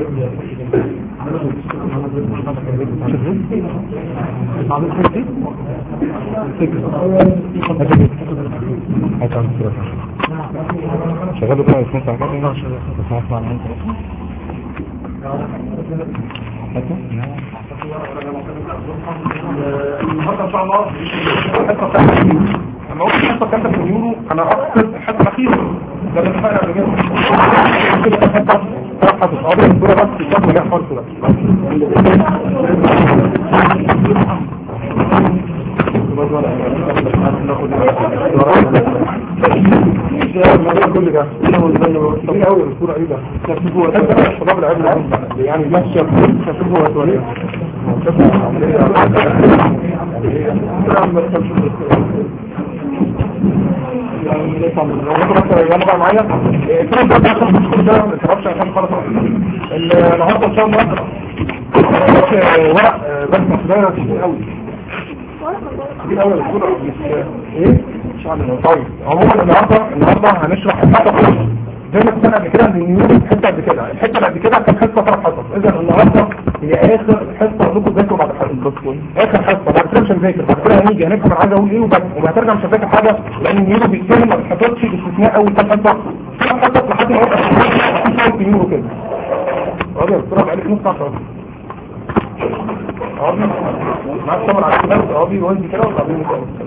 شغاله بقى يسمع ساعة كده بس هسمع الانت النهارده ان شاء الله الحصه بتاعتي لما قلت الحصه بتاعتك في اليورو انا اقصد الحصه الاخيره ده اللي اتفقنا قبل كده كده الحصه ثلاث حصص قبل الدوره بس الشهر اللي خالص ده كل ده طبيعي قوي الصوره ايه ده شباب العلم يعني ماشيه شوفوا هو يلا بقى معايا الكلام ده عشان الدكتور ده ما تعرفش عشان خلاص النهارده ان شاء الله ورق بس مصدر كتير قوي كتير قوي الدكتور مش ايه مش عارف طيب عموما النهارده النهارده هنشرح الحته كلها زي ما اتفقنا قبل كده ان النيورو الحته قد كده الحته اللي قد كده كانت حصه ثلاث حصص اذا النهارده هي اخر حصه اقول لكم ذاكروا بعد الحصه اخر حصه بعد كده مش هنذاكر بعد كده هنيجي هنفهم انا عايز اقول ايه وبس وهترجع مش هذاكر حاجه لان النيورو بيتكلم ما بيتحطش باستثناء اول كام حصه ثلاث حصص لحد ما يبقى في النيورو كده راجل بسرعه بقالك نص ساعه عربي مع الصبر على الكلام عربي وانت كده وبعدين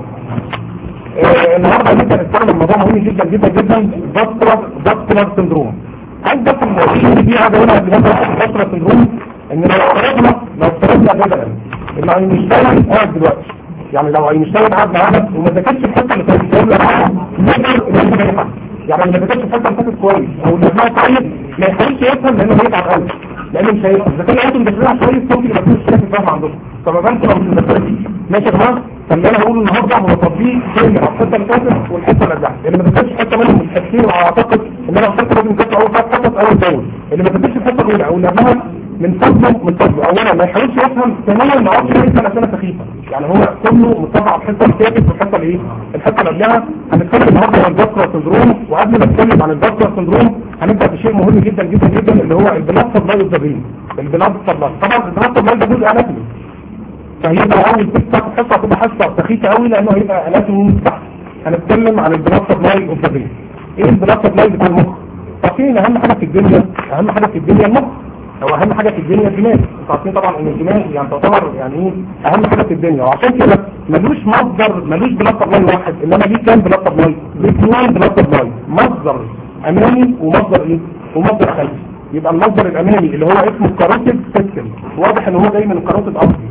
النهارده هنبدا نتكلم عن موضوع مهم جدا جدا جدا بطلر بطلر سندروم عايز بس المواضيع دي حاجه هنا قبل ما نبدا بطلر سندروم ان لو افترضنا لو افترضنا جدلا ان اينشتاين قاعد دلوقتي يعني لو اينشتاين قاعد معانا وما ذاكرش الحته اللي فاتت يقول لك ذاكر اللي فاتت يعني اللي ما ذاكرش الحته اللي فاتت كويس او اللي ما كويس ما يحاولش يفهم لانه هيتعب قوي لانه مش هيفهم اذا كان انتم مذاكرينها كويس ممكن يبقى في شكل فاهم عندكم فما بالكم لو مش مذاكرين ماشي يا جماعه فاللي انا هقوله النهارده هو تطبيق كلمه الحته اللي فاتت والحته اللي قبلها اللي ما ذاكرش حته منهم مش حاسين واعتقد ان انا قلت لازم تذاكر اول ثلاث حصص اول باول اللي ما ذاكرش الحته الاولى او اللي قبلها من فضله من فضله اولا ما يحاولش يفهم ثانيا ما يقعدش يسال اسئله سخيفه يعني هو كله متابع على الحته اللي فاتت والحته اللي ايه الحته اللي قبلها هنتكلم النهارده عن الباسكر سندروم وقبل ما نتكلم عن الباسكر سندروم هنبدا بشيء مهم جدا جدا جدا اللي هو البلاد سبلاي الزبرين البلاد سبلاي طبعا البلاد سبلاي ده جزء اناتومي فهيبقى اول ست حصه هتبقى حصه سخيفه قوي لانه هيبقى اناتومي تحت هنتكلم عن البلاد سبلاي الزبرين ايه البلاد سبلاي بتاع المخ طبعا اهم حاجه في الدنيا اهم حاجه في الدنيا المخ هو اهم حاجه في الدنيا الدماغ انتوا عارفين طبعا ان الدماغ يعني تعتبر يعني ايه اهم حاجه في الدنيا وعشان كده ملوش مصدر ملوش بلاد سبلاي واحد انما ليه كام بلاد سبلاي ليه اثنين بلاد سبلاي مصدر امامي ومصدر ايه ومصدر خلفي يبقى المصدر الامامي اللي هو اسمه الكاروتيد سيستم واضح ان هو جاي من الكاروتيد ارضي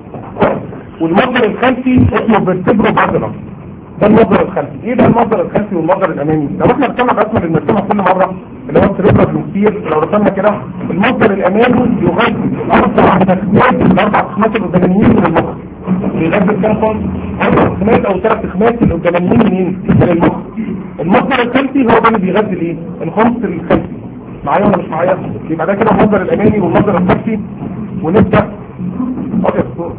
والمصدر الخلفي اسمه فيرتبرو بادلر ده المصدر الخلفي ايه ده المصدر الخلفي والمصدر الامامي لو احنا رسمنا الرسمه اللي بنرسمها كل مره اللي هو السريبرا المكتير لو رسمنا كده المصدر الامامي يغذي الاربع تخمات الاربع تخمات القداميين من المخ بيغذي كام خمس اربع تخمات او ثلاث تخمات القداميين منين من المخ المصدر الخلفي هو ده اللي بيغذي الايه الخمس الخلفي معايا ولا مش معايا يبقى ده كده المصدر الامامي والمصدر الخلفي ونبدا ابيض الصوره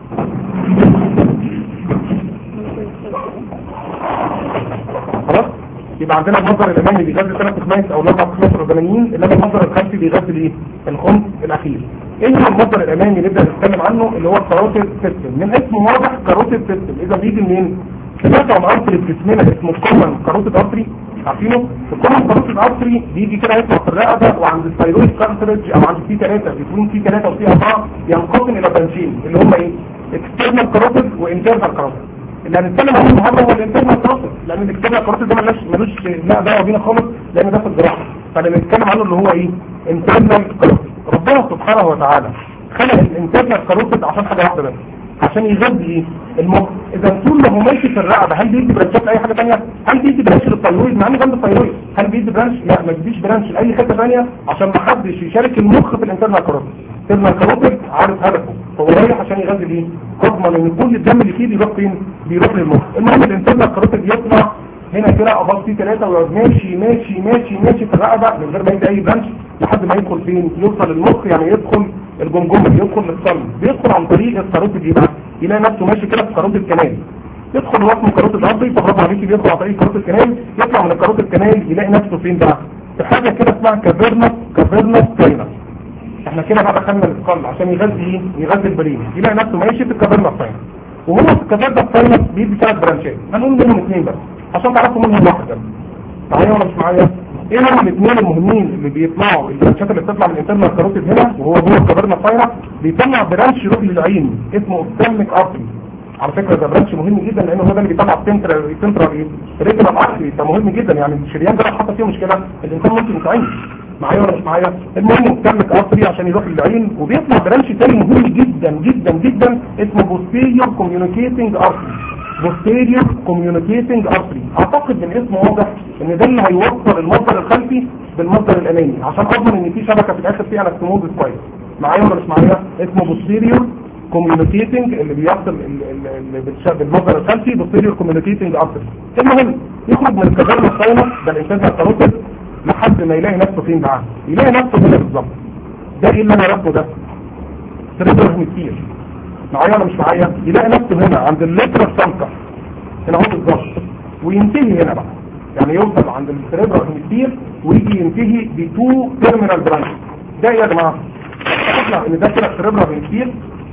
خلاص يبقى عندنا المصدر الامامي بيغذي ثلاث خماس او الاربع خماس الاولانيين انما المصدر الخلفي بيغذي الايه الخمس الاخير ايه هو المصدر الامامي نبدا نتكلم عنه اللي هو الكاروتيد سيستم من اسمه واضح كاروتيد سيستم اذا بيجي منين سمعتوا عن ارتري في جسمنا اسمه الكومن كاروتيد ارتري عارفينه الكومن كاروتيد ارتري بيجي كده يطلع في الرقبه وعند الثايرويد كارتريج او عند سي 3 بيكون في 3 وفي 4 ينقسم الى برانشين اللي هم ايه اكسترنال كاروتيد وانترنال كاروتيد اللي هنتكلم عنه النهارده هو الانترنال كاروتيد لان الاكسترنال كاروتيد ده ملوش ملوش لا دعوه بينا خالص لان ده في الجراحه فانا بنتكلم عنه اللي هو ايه انترنال كاروتيد ربنا سبحانه وتعالى خلق الانترنال كاروتيد عشان حاجه واحده بس عشان يغذي ايه المخ اذا طول ما هو ماشي في الرقبه هل بيدي برانشات اي حاجه ثانيه هل بيدي برانش للثايرويد مع انه جنب الثايرويد هل بيدي برانش لا ما بيديش برانش لاي حته ثانيه عشان ما حدش يشارك المخ في الانترنال كاروتيد الانترنال كاروتيد عارف هدفه هو رايح عشان يغذي ايه اضمن ان كل الدم اللي فيه بيروح فين بيروح للمخ المهم الانترنال كاروتيد يطلع هنا كده اباط فيه ثلاثة ويقعد ماشي ماشي ماشي ماشي في الرقبة من غير ما يدي اي برانش لحد ما يدخل فين يوصل للمخ يعني يدخل الجمجمة يدخل للصلب بيدخل عن طريق الكاروتيد يبقى يلاقي نفسه ماشي كده في كاروتيد الكنال يدخل هو اسمه كاروتيد الارضي فبرافو عليكي بيدخل عن طريق كاروتيد الكنال يطلع من الكاروتيد الكنال يلاقي نفسه فين بقى في حاجة كده اسمها كافيرنس كافيرنس كاينس احنا كده بقى دخلنا السكال عشان يغذي ايه يغذي البرين يلاقي نفسه ماشي في الكافيرنا الفاينل وهو في الكافيرنا الفاينل بيدي ثلاث برانشات هنقول منهم اثنين بس عشان تعرفوا منهم واحد بس معايا ولا مش معايا ايه هم الاثنين المهمين اللي بيطلعوا البرانشات اللي بتطلع من الانترنال كاروتيد هنا وهو جوه الكافيرنا الفاينل بيطلع برانش يروح للعين اسمه اوبتالميك ارتري على فكرة ده برانش مهم جدا لانه هو ده اللي بيطلع سنترال سنترال ايه ريجنال ارتري ده مهم جدا يعني الشريان ده لو حصل فيه مشكله الانسان ممكن يتعين معايا ولا مش معايا المهم مكتمل ارتري عشان يروح للعين وبيطلع برانش تاني مهم جدا جدا جدا اسمه posterior communicating artery posterior communicating artery اعتقد من اسمه واضح ان ده اللي هيوصل المصدر الخلفي بالمصدر الامامي عشان اضمن ان في شبكه في الاخر فيها انستموزس كويس معايا ولا مش معايا اسمه posterior communicating اللي بيصل ال- ال- اللي بتشاب المصدر الخلفي posterior communicating artery المهم يخرج من الكفرنا الصينة ده الانسان الكاروتيد لحد ما يلاقي نفسه فين بقى يلاقي نفسه هنا بالظبط ده ايه اللي انا ربطه ده سريبرال هيمسفير معايا ولا مش معايا يلاقي نفسه هنا عند الليترال سانكا هنا اهو بالظبط وينتهي هنا بقى يعني يوصل عند السريبرال هيمسفير ويجي ينتهي بتو تيرمينال برانش ده إيه يا جماعه احنا ان ده كده سريبرال هيمسفير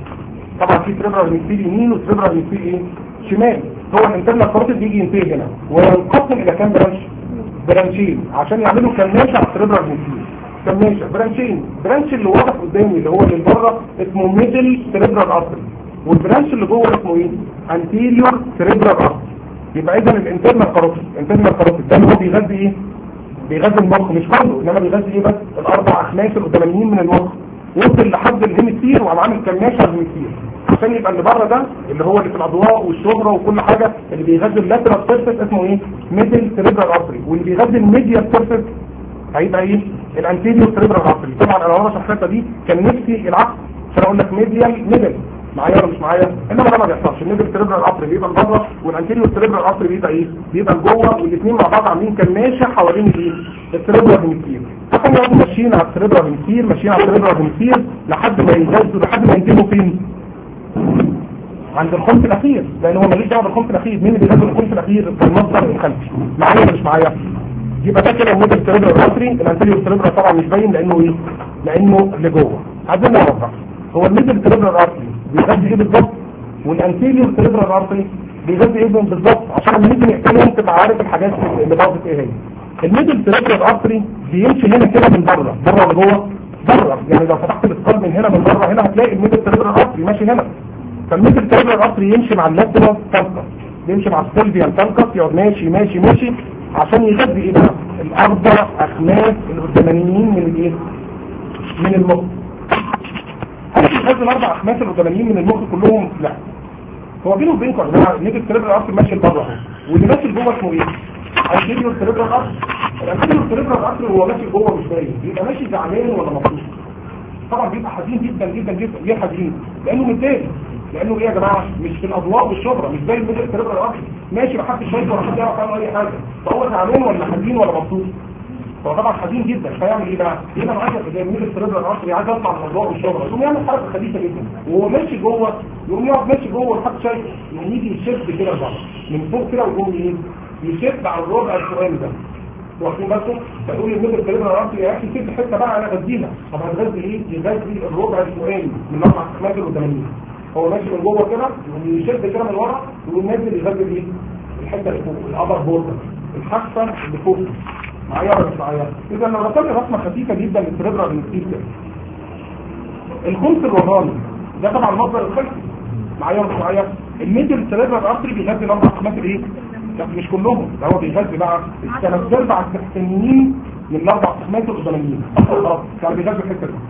طبعا في سريبرال هيمسفير يمين وسريبرال هيمسفير ايه شمال هو الانترنال كاروتيد بيجي ينتهي هنا وينقسم الى كام برانش برانشين عشان يعملوا كماشة على السريبرال هيمسفير كماشة برانشين برانش اللي واضح قدامي اللي هو اللي بره اسمه ميدل سريبرال ارتري والبرانش اللي جوه اسمه ايه انتيريور سريبرال ارتري يبقى اذا الانترنال كاروتيد الانترنال كاروتيد ده اللي هو بيغذي ايه بيغذي المخ مش كله انما بيغذي ايه بس الاربع اخماس القداميين من المخ وصل لحد الهيمسفير وعم عامل كماشة على الهيمسفير عشان يبقى اللي بره ده اللي هو اللي في الاضواء والشهرة وكل حاجة اللي بيغذي اللاترال سيرفيس اسمه ايه ميدل سريبرال ارتري واللي بيغذي الميديال سيرفيس هيبقى ايه الانتيريور سريبرال ارتري طبعا انا وانا شرحت الحته دي كان نفسي العكس عشان اقول لك ميديال ميدل معايا ولا مش معايا انما ده ما بيحصلش الميدل سريبرال ارتري بيبقى لبره والانتيريور سريبرال ارتري بيبقى ايه بيبقى لجوه والاثنين مع بعض عاملين كماشه حوالين الايه السريبرال هيمسفير فكانوا يقعدوا ماشيين على السريبرال هيمسفير ماشيين على السريبرال هيمسفير لحد ما ينجزوا لحد ما ينتهوا فين عند الخمس الاخير لان هو ماليش دعوه بالخمس الاخير مين اللي بيغذي الخمس الاخير المصدر الخلفي معايا ولا مش معايا يبقى ده كده الميدل سيريبرال ارتري الانتيريور سيريبرال طبعا مش باين لانه ايه لانه لجوه عايزين نعرف بقى هو الميدل سيريبرال ارتري بيغذي ايه بالظبط والانتيريور سيريبرال ارتري بيغذي ايه بالظبط عشان لما نيجي نحكيهم تبقى عارف الحاجات اللي باظت ايه هي الميدل سيريبرال ارتري بيمشي هنا كده من بره بره ولا جوه بره يعني لو فتحت الاسقال من هنا من بره هنا هتلاقي الميدل سيريبرال ارتري ماشي هنا فالميدل سيريبرال ارتري يمشي مع اللاترال تانكس يمشي مع السيلفيان تانكس يقعد ماشي ماشي ماشي عشان يغذي ايه بقى الاربع اخماس القدامانيين من الايه من المخ هل بيغذي الاربع اخماس القدامانيين من المخ كلهم لا هو بينه وبينكم يا جماعه الميدل سيريبرال ارتري ماشي لبره اهو واللي ماشي جوه اسمه ايه الانتيريور سيريبرال ارتري الانتيريور سيريبرال ارتري هو ماشي جوه مش باين بيبقى ماشي زعلان ولا مبسوط طبعا بيبقى حزين جدا جدا جدا ليه حزين لانه متضايق لانه ايه يا جماعه مش في الاضواء والشهره مش زي الميدل سيريبرال ارتري ماشي ما حدش شايفه ولا حد يعرف عنه اي حاجه فهو زعلان ولا حزين ولا مبسوط هو طبعا حزين جدا فيعمل ايه بقى يبقى معايا زي الميدل سيريبرال ارتري عايز يطلع من الاضواء والشهره يقوم يعمل حركه خبيثه جدا وهو ماشي جوه يقوم يقعد ماشي جوه محدش شايفه يقوم يجي يشد كده لبره من فوق كده ويقوم ايه يشد على الربع الفوقاني ده واخدين بالكم فتقول الميدل سيريبرال ارتري يا اخي سيب حته بقى انا غذيها طب هتغذي ايه يغذي الربع الفوقاني من الاربع اخماس القدامانيين هو ماشي من جوه كده ويشد كده من ورا وينزل يغذي ايه الحته اللي فوق الابر بوردر الحافه اللي فوق معايا ولا مش معايا اذا لو رسمت رسمه خفيفه جدا للسيريبرال هيمسفير كده الخمس الوهراني ده طبعا المصدر الخلفي معايا ولا مش معايا الميدل سيريبرال ارتري بيغذي الاربع اخماس الايه لا مش كلهم ده هو بيغذي بقى الثلاث ارباع التحتانيين من الاربع اخماس القداميين خلاص كان بيغذي الحته دي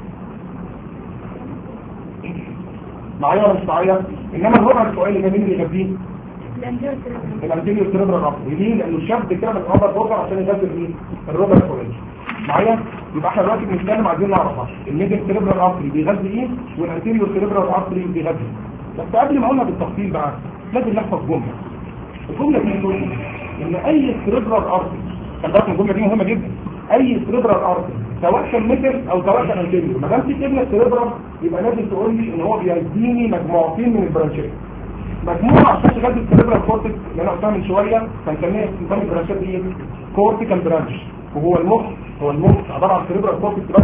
معايا ولا مش معايا انما الربع السؤالي ده مين اللي يغذيه الانتيريور سيريبرال ارتري ليه لانه شد كده من الابر بوردر عشان يغذي الايه الربع السؤالي معايا يبقى احنا دلوقتي بنتكلم عايزين نعرف الميدل سيريبرال ارتري بيغذي ايه والانتيريور سيريبرال ارتري بيغذي بس قبل ما اقولها بالتفصيل بقى لازم نحفظ جمله الجمله دي بتقول ان اي سيريبرال ارتري خلي بالك الجمله دي مهمه جدا اي سيريبرال ارتري سواء كان ميدل او سواء كان انتيريور ما دام في كلمه سيريبرال يبقى لازم تقول لي ان هو بيديني مجموعتين من البرانشات مجموعه عشان تغذي السيريبرال كورتكس اللي انا قلتها من شويه فنسميها نظام البرانشات دي كورتيكال برانش وهو المخ هو المخ عباره عن سيريبرال كورتكس بس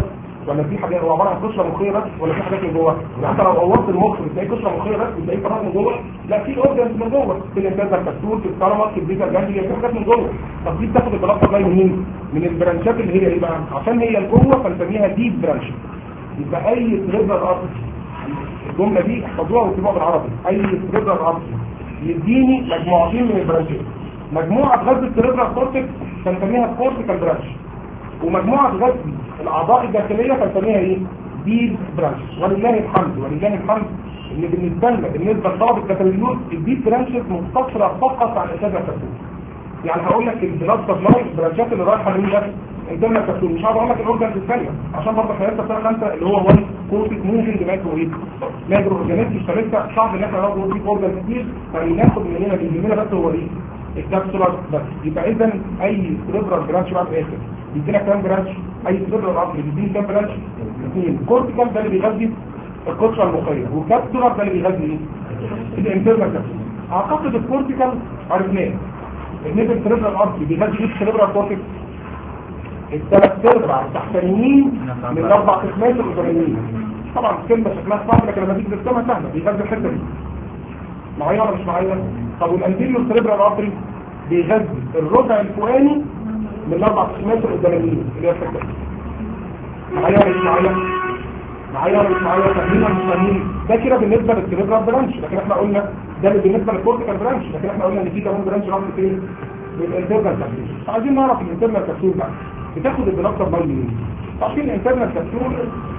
ولا في حاجات هو عباره عن قشره مخيه بس ولا في حاجات من جوه يعني انت لو غوصت المخ بتلاقي قشره مخيه بس بتلاقي فراغ من جوه لا في اورجنز من جوه في الانتاج الكبسول في الكرمه في البيتا الجانجليا في حاجات من جوه طب دي بتاخد البلاطه جاي منين من البرانشات اللي هي ايه بقى عشان هي لجوه فنسميها ديب برانش يبقى اي سريبرال ارتري الجمله دي احفظوها واكتبوها بالعربي اي سريبرال ارتري يديني مجموعتين من البرانشات مجموعه غزل السريبرال كورتكس فنسميها كورتيكال برانش ومجموعه غزل الاعضاء الداخليه فنسميها ايه ديب برانش ولله الحمد ولله الحمد ان بالنسبه لنا بالنسبه لطلب الكتاليوز الديب برانشز مقتصره فقط على الانتاج الكتاليوز يعني هقول لك البلاد سبلاي البرانشات اللي رايحه لمين بس قدام الكبسول مش هقعد اقول لك الاورجنز الثانيه عشان برضه احنا لسه سنه خمسه اللي هو وان كورتيك موفينج مايكرو ايه مايكرو اورجانيزم فلسه صعب ان احنا ناخد دي اورجنز كتير فناخد من هنا اللي يهمنا بس هو ايه الكبسولار بس يبقى اذا اي سيربرال برانش بقى في الاخر بيدينا كام برانش اي سيربرال عضلي بيدينا كام برانش اثنين كورتيكال ده اللي بيغذي القشره المخيه والكبسولار ده اللي بيغذي ايه الانترنال كبسول اعتقد الكورتيكال عرفناه النيفل سيربرال ارتري بيغذي ايه السيربرال كورتيكس الثلاث ارباع التحتانيين من الاربع قسمات القدرانيين طبعا الكلمه شكلها صعب لكن لما تيجي ترسمها سهله بيغذي الحته دي معايا ولا مش معايا طب والانتيريور سيربرال ارتري بيغذي الربع الفوقاني من الاربع قسمات القدرانيين اللي هي الحته دي معايا ولا مش معايا معايا ولا مش معايا فاهمين ولا مش فاهمين ده كده بالنسبه للسيربرال برانش لكن احنا قلنا ده اللي بالنسبه للكورتيكال برانش لكن احنا قلنا ان في كمان برانش راح فين للانترنال كابسول عايزين نعرف الانترنال كابسول بقى بتاخد البلاكتر باي منين عشان الانترنال كابسول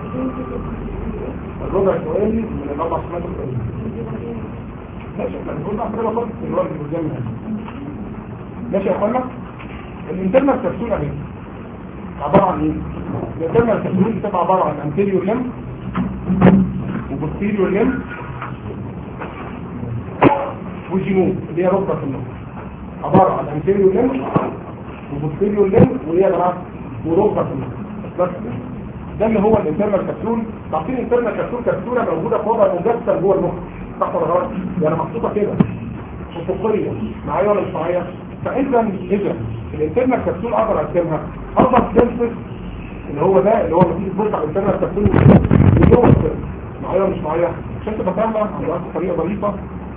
الربع الفوقاني من الاربع سمات الفوقاني ماشي احنا بنقول بقى كده خالص الوقت قدامنا ماشي يا اخوانا الانترنال كابسول اهي عباره عن ايه الانترنال كابسول بتبقى عباره عن انتيريور لم وبوستيريور لم وجنوب اللي هي ركبه في النص عباره عن انتيريور لم وبوستيريور لم وهي يا جماعه وركبه في النص بس ده اللي هو الانترنال كبسول تعرفين الانترنال كبسول كبسوله موجوده في وضع مجسم جوه المخ صح ولا غلط يعني محطوطه كده افقيه معايا ولا مش معايا فاذا اذا الانترنال كبسول اقدر ارسمها اقدر سيرفس اللي هو ده اللي هو لما تيجي تبص على الانترنال كبسول اللي جوه السيرفس معايا ولا مش معايا عشان تبقى فاهمه على طريقه ظريفه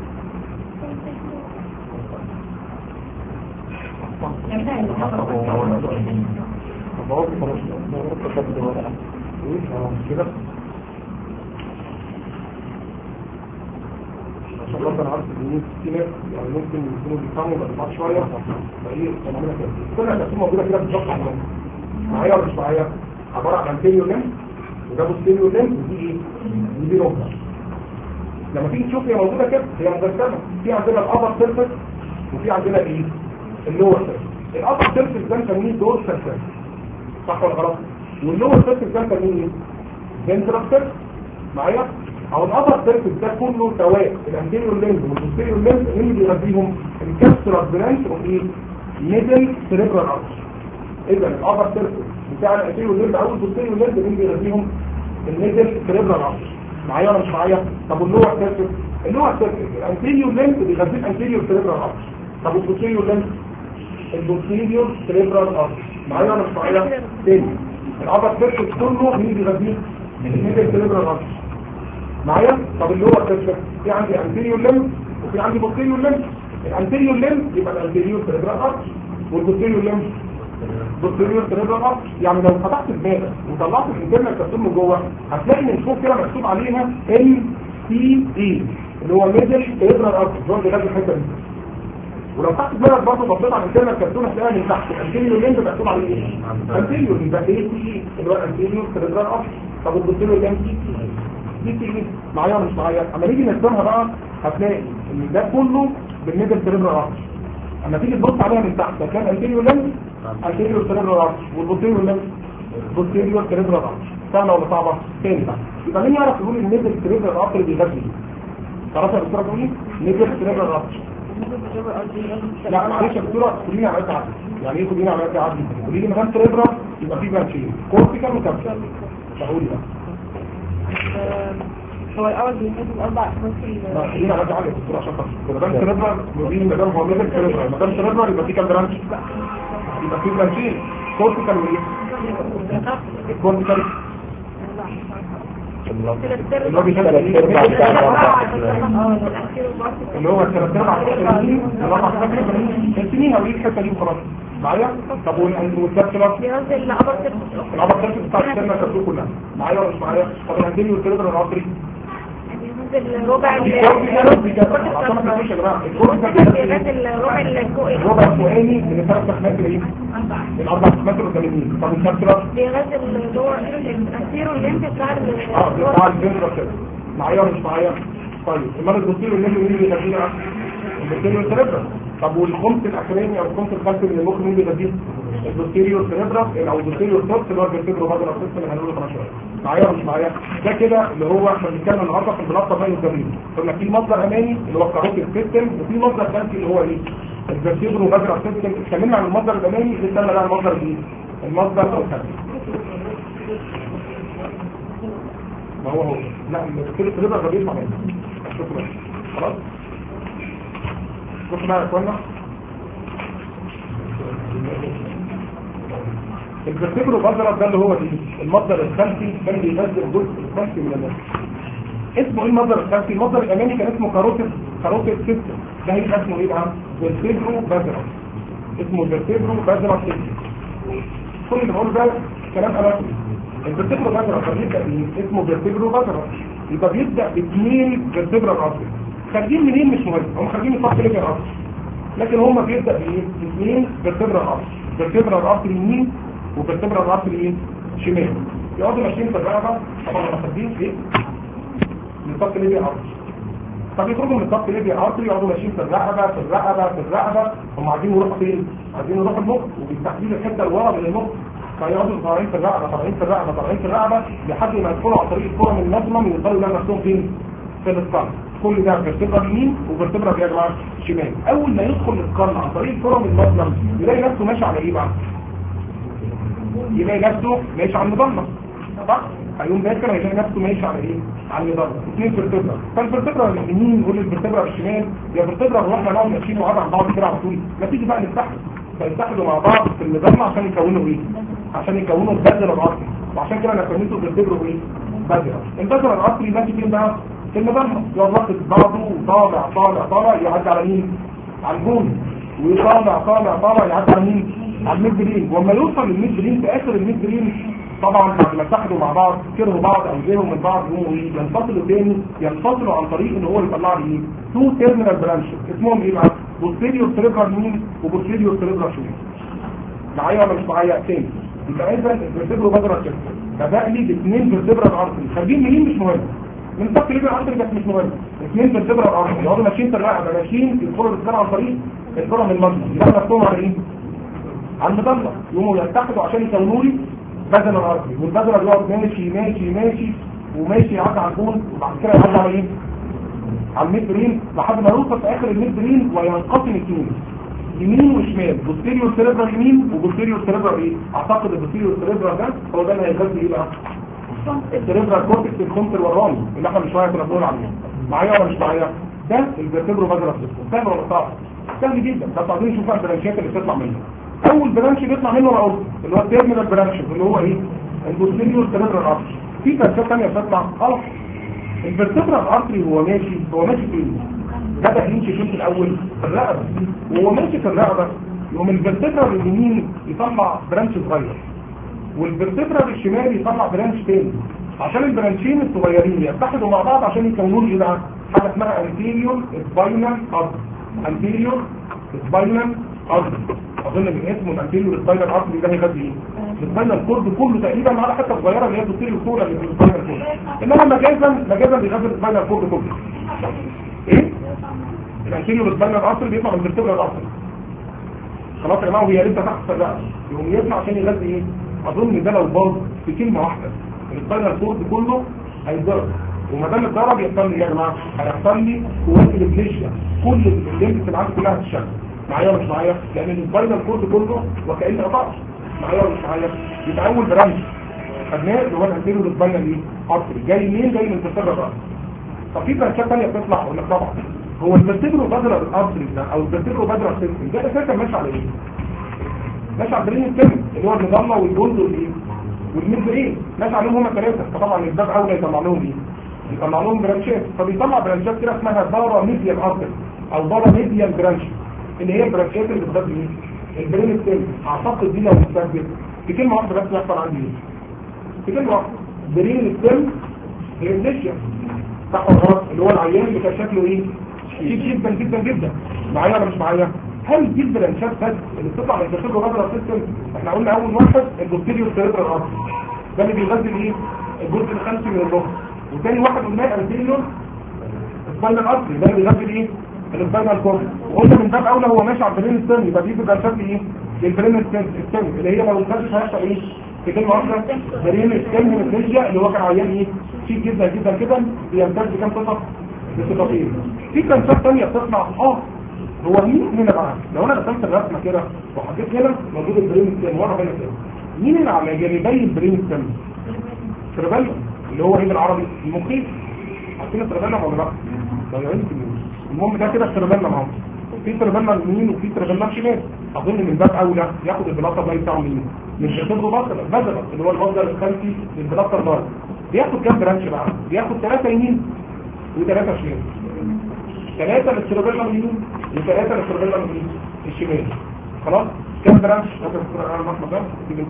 كده عشان الله انا عارف ان في ناس يعني ممكن يكونوا بيفهموا بس بعد شويه فايه بنعملها كده كل الاسئله موجوده كده بالظبط عندهم معايا ولا مش معايا عباره عن انتيريور ليم وده بوستيريور ليم ودي ايه؟ ودي ركبه لما تيجي تشوف هي موجوده كده هي مجسمه في عندنا الابر سيرفيس وفي عندنا ايه؟ اللور سيرفيس الابر سيرفيس ده نسميه دور سيرفيس صح ولا غلط؟ واللور سيرفيس ده نسميه ايه؟ فنترال سيرفيس معايا؟ او الابر سيرفيس ده كله سواء الانتيريور لينز والبوستيريور لينز اللي بيغذيهم الكابسولار برانش اوف ايه؟ ميدل سيريبرال ارش اذا الابر سيرفيس بتاع الانتيريور لينز او البوستيريور لينز اللي بيغذيهم الميدل سيريبرال ارش معايا ولا مش معايا؟ طب واللور سيرفيس اللور سيرفيس الانتيريور لينز بيغذي الانتيريور سيريبرال ارش طب البوستيريور لينز البوستيريور سيريبرال ارش معايا ولا مش معايا؟ تاني الابر سيرفيس كله مين بيغذيه؟ الميدل سيريبرال ارش معايا طب اللي هو الكشف في عندي انتيريور لم وفي عندي بوستيريور لم الانتيريور لم يبقى الانتيريور سيريبرال ارش والبوستيريور لم بوستيريور سيريبرال ارش يعني لو فتحت دماغك وطلعت الانترنال كابسول من جوه هتلاقي من فوق كده مكتوب عليها ام سي اي اللي هو ميدل سيريبرال ارش هو اللي لازم الحته دي ولو تحت دماغك برضه بصيت على الانترنال كابسول هتلاقيها من تحت الانتيريور لم مكتوب عليه ايه؟ انتيريور يبقى ايه سي اللي هو الانتيريور سيريبرال ارش طب البوستيريور لم دي تيجي معايا ولا مش معايا اما نيجي نرسمها بقى هتلاقي ان ده كله بالنسبه للسيريبرال ارش اما تيجي تبص عليها من تحت هتلاقي الانتيريور لينز انتيريور سيريبرال ارش والبوستيريور لينز بوستيريور سيريبرال ارش سهله ولا صعبه تاني بقى يبقى مين يعرف يقول ان نزل سيريبرال ارش اللي بيغذي خلاص يا دكتوره تقولي نزل سيريبرال ارش لا معلش يا دكتوره قولي لي عمليه عدل يعني ايه قولي لي عمليه عدل قولي لي مكان سيريبرال يبقى فيه بانشين كورتيكال وكابسول فقولي بقى هو الأول بيحب الأربع أحماس لا خلينا على عالي الدكتور عشان خاطر مدام سيريبرال يبين مدام هو ميدل سيريبرال مدام سيريبرال يبقى في كام برانش يبقى في برانشين كورتيكال وايه الكورتيكال اللي هو بيشتغل اللي هو الثلاث اربع سنين الاربع سنين السنين او الحته دي وخلاص معايا طب والكابسولار بينزل لأبر العبر الثالث بتاع السنه كابسول كلها معايا ولا مش معايا طب الهندلي والتريدر العصري بينزل ربع ال عشان ما تنسوش يا جماعه الكورس ده بينزل ربع الفوق الربع الفوقاني من ثلاث تخمات ايه؟ الاربع تخمات القداميين طب الكابسولار بينزل اللي هو الأسير الليمف بتاع ال- اه بتاع الفنترا كده معايا ولا مش معايا طيب امال الدكتور اللي مين اللي بيغذيها الدكتور سيريبرا طب والخمس الاخراني او الخمس الخلفي من المخ مين بيغذيه الدكتور سيريبرا او الدكتور سورس اللي هو الفيبرو بدر السيستم اللي هنقوله كمان شويه معايا ولا مش معايا ده كده اللي هو احنا بنتكلم النهارده في البلاطه بين الجميل قلنا في مصدر امامي اللي هو الكاروتيد سيستم وفي مصدر خلفي اللي هو ايه الفيبرو بدر السيستم اتكلمنا عن المصدر الامامي اللي استنى بقى المصدر الايه المصدر الخلفي ما هو هو لا الدكتور الكليبر ده بيطلع منه شكرا خلاص شكرا يا اخوانا الفرتبرو بازرة ده اللي هو دي المصدر الخلفي كان بيغذي الجزء الخلفي من الناس اسمه ايه المصدر الخلفي المصدر الامامي كان اسمه كاروتيد كاروتيد سيستم ده هيبقى اسمه ايه بقى فيرتبرو بازرة اسمه فيرتبرو بازرة سيستم كل اللي بقوله ده كلام امامي الفرتبرو بازرة فبيبدأ بإيه؟ اسمه فيرتبرو بازرة يبقى بيبدأ باثنين فيرتبرا الأصل خارجين منين مش مهم هم خارجين من صف ليفر الأصل لكن هم بيبدأ بايه؟ باثنين فيرتبرا الأصل فيرتبرا الأصل يمين وفيرتبرا الأصل ايه؟ شمال يقعدوا ماشيين في الرقبة طبعا هم خارجين ايه؟ من صف ليفر الأصل طب يخرجوا من صف ليبيا ارتري يقعدوا ماشيين في الرقبه في الرقبه في الرقبه هم عايزين يروحوا فين؟ عايزين يروحوا المخ وبالتحديد الحته اللي ورا من المخ فيقعدوا طالعين في الرقبه طالعين في الرقبه طالعين في الرقبه لحد ما يدخلوا على طريق الكره من المضمم يوصلوا يلاقوا نفسهم فين؟ في الاسكان كل ده فيرتبرا يمين وفيرتبرا يا جماعه شمال اول ما يدخل الاسكان عن طريق الكره من المضمم يلاقي نفسه ماشي على ايه بقى؟ يلاقي نفسه ماشي على المضمم صح؟ هيقوم داخل هيلاقي نفسه ماشي على ايه؟ على النظام اثنين فيرتبرا فالفيرتبرا اليمين يقول الفيرتبرا الشمال يا فيرتبرا نروح نقعد ماشيين مع بعض بعض كده على طول ما تيجي بقى نفتحهم فيتحدوا مع بعض في النظام عشان يكونوا ايه؟ عشان يكونوا البذر العصري وعشان كده انا سميته فيرتبرا ايه؟ بذرة البذر العصري ماشي فين بقى؟ في النظام يقعد واخد بعضه وطالع طالع طالع يعدي على مين؟ على الجون ويطالع طالع طالع يعدي على مين؟ على الميد برين واما يوصل للميد برين في اخر الميد برين طبعا بعد ما اتحدوا مع بعض كرهوا بعض او زهقوا من بعض يقوموا ايه ينفصلوا تاني ينفصلوا عن طريق ان هو يطلع لي ايه تو تيرمينال برانشز اسمهم ايه بقى بوستيريور سيريبرال يمين وبوستيريور سيريبرال شمال معايا ولا مش معايا تاني يبقى اذا الفيرتبرو بدر الشمال فبقى لي اثنين فيرتبرال ارتري خارجين منين مش مهم من تحت ليبر ارتري بس مش مهم اثنين فيرتبرال ارتري يقعدوا ماشيين في الرقبه ماشيين يدخلوا الاسكان عن طريق الكره من المنطقه يلاقوا نفسهم على ايه؟ على المضله يقوموا يتحدوا عشان يكونوا لي بدل الارضي والبدل بيقعد ماشي ماشي ماشي وماشي يعدي على الجون وبعد كده يعدي على ايه؟ على الميد برين لحد ما يوصل في اخر الميد برين وينقسم اثنين يمين وشمال بوستيريور سيريبرال يمين وبوستيريور سيريبرال ايه؟ اعتقد البوستيريور سيريبرال ده هو ده اللي هيغذي ايه بقى؟ السيريبرال كورتكس الخمس الوراني اللي احنا من شويه كنا بنقول عليه معايا ولا مش معايا؟ ده الفيرتبرو بادرا سيستم سهل ولا صعب؟ سهل جدا بس عايزين نشوف بقى البرانشات اللي بتطلع منه اول برانش بيطلع منه انا قلت اللي هو التيرمينال برانش اللي هو ايه البوستيريور سيريبرال ارتري في برانشات ثانيه بتطلع غلط الفيرتبرال ارتري هو ماشي هو ماشي فين بدا يمشي فين في الاول في الرقبه وهو ماشي في الرقبه يقوم الفيرتبرال اليمين يطلع برانش صغير والفيرتبرال الشمال يطلع برانش تاني عشان البرانشين الصغيرين يتحدوا مع بعض عشان يكونوا لي ايه بقى حاجه اسمها انتيريور سباينال ارتري انتيريور سباينال ارتري اظن من اسمه الانتيريور سباينال ارتري ده هيغذي ايه السباينال كورد كله تقريبا ما عدا حته صغيره اللي هي بتصير الصوره اللي في السباينال كورد انما مجازا مجازا بيغذي السباينال كورد كله ايه الانتيريور سباينال ارتري بيطلع من الفيرتبرال ارتري خلاص يا جماعه وهي لسه تحت الرقبه يقوم يطلع عشان يغذي ايه اظن ده لو باظ في كلمه واحده السباينال كورد كله هيتضرب وما دام اتضرب يحصل لي يا جماعه هيحصل لي قوات الابليشيا كل الليمف اللي عندي كلها هتشتغل معايا ولا مش معايا لان السباينال كورد كله وكاني قطعت معايا ولا مش معايا يبقى اول برانش خدناه اللي هو الانتيريور سباينال ايه ارتري جاي منين جاي من الفيرتبرال ارتري طب في برانشات ثانيه بتطلع ولا طبعا هو الفيرتبرال بادرال ارتري ده او الفيرتبرال بادرال سيستم ده اساسا ماشي على ايه ماشي على برين السن اللي هو المضله والجلد والايه والميد برين ماشي عليهم هما ثلاثه فطبعا الباب اولى يطلع لهم ايه يطلع لهم برانشات فبيطلع برانشات كده اسمها بارا ميديال ارتر او بارا ميديال برانش اللي هي البرانشات اللي بتبقى ايه البرين ستيم اعتقد دي لو مستثبت في كلمه واحده بس يحصل عندي ايه في كلمه واحده برين ستيم هي النشيا صح ولا غلط اللي هو العيان اللي كان شكله ايه شيك جدا جدا جدا معايا ولا مش معايا هل دي البرانشات بس اللي بتطلع من الدكتور بره سيستم احنا قلنا اول واحد البوستيريور سيريبرال ارتر ده اللي بيغذي ايه الجزء الخلفي من الظهر وتاني واحد قلناه الانتيريور سباينال ارتري ده اللي بيغذي الايه السباينال كورد وقلنا من باب اولى هو ماشي على البرين ستيرن يبقى دي برانشات ايه البرين ستيرن اللي هي لو انتجت هيحصل ايه في كلمه واحده برين ستيرن من الفيجيا اللي هو كان عيان ايه شيك جدا جدا كده بيمتد بكام قطعه بصفتين في برانشات ثانيه بتصنع اه هو مين هنا بقى لو انا رسمت الرسمه كده وحطيت هنا موجود البرين ستيرن ورا هنا كده مين اللي على جانبي البرين ستيرن سيربيلم اللي هو ايه بالعربي المخيف عارفين السيربيلم ولا لا ضيعين في اليمين المهم ده كده السيربيلم اهو في سيربيلم يمين وفي سيربيلم شمال اظن من باب اولى ياخد البلاطه باي بتاعه منين من الجسد بصر بدل اللي هو المصدر الخلفي للبلاطه البار بياخد كام برانش بقى بياخد ثلاثه يمين وثلاثه شمال ثلاثه للسيربيلم اليمين وثلاثه للسيربيلم الشمال خلاص كام برانش هذا القرآن المحمد ده تيجي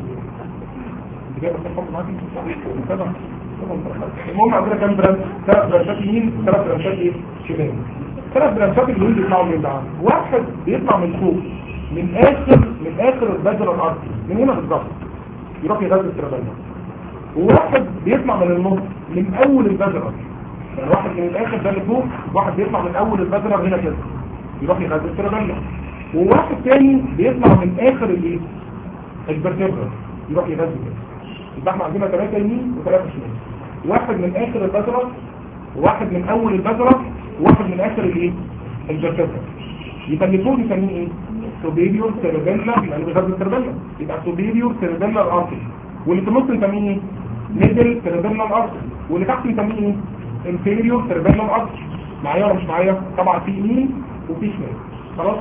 المهم عندنا كام برانش ثلاث برانشات يمين ثلاث برانشات ايه شمال ثلاث برانشات اليمين بيطلعوا من ده واحد بيطلع من فوق من اخر من اخر البذره الارض من هنا بالظبط يروح يغذي السيربيلم وواحد بيطلع من النص من اول البذره يعني واحد من الاخر ده اللي فوق واحد بيطلع من اول البذره هنا كده يروح يغذي السيربيلم وواحد تاني بيطلع من اخر الايه البرتبرا يروح يغذي كده يبقى احنا عندنا ثلاثه يمين وثلاثه شمال واحد من اخر البذره وواحد من اول البذره وواحد من اخر الايه البرتبرا يبقى اللي فوق نسميه ايه سوبيريور سيربيلا يعني بيغذي السيربيلا يبقى سوبيريور سيربيلا ارتري واللي في النص نسميه ايه ميدل سيربيلا ارتري واللي تحت نسميه ايه انفيريور سيربيلا ارتري معايا ولا مش معايا طبعا في يمين وفي شمال خلاص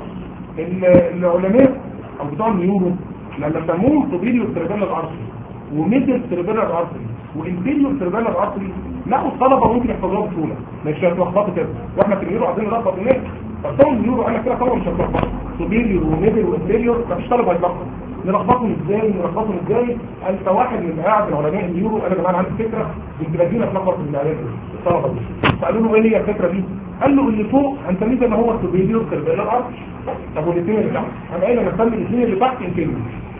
العلماء او بتوع النيورو لما سموهم سوبيريور سيربيلر ارتري وميدل سيربيلر ارتري وانفيريور سيربيلر ارتري لقوا الطلبه ممكن يحفظوها بسهوله مش هيتلخبطوا كده واحنا في النيورو عايزين نلخبط الناس فبتوع النيورو قال لك كده طبعا مش هتلخبط سوبيريور وميدل وانفيريور مفيش طالب هيتلخبط نلخبطهم ازاي نلخبطهم ازاي انت واحد من قاعد علماء النيورو انا كمان عندي فكره كنت بدينا اتلخبط في العيال الطلبه دي فقالوا له ايه هي الفكره دي قال له اللي فوق هنسميه زي ما هو السوبيريور سيربيلر ارتري طب والاثنين اللي تحت انا قايل هنسمي الاثنين اللي تحت انفيريور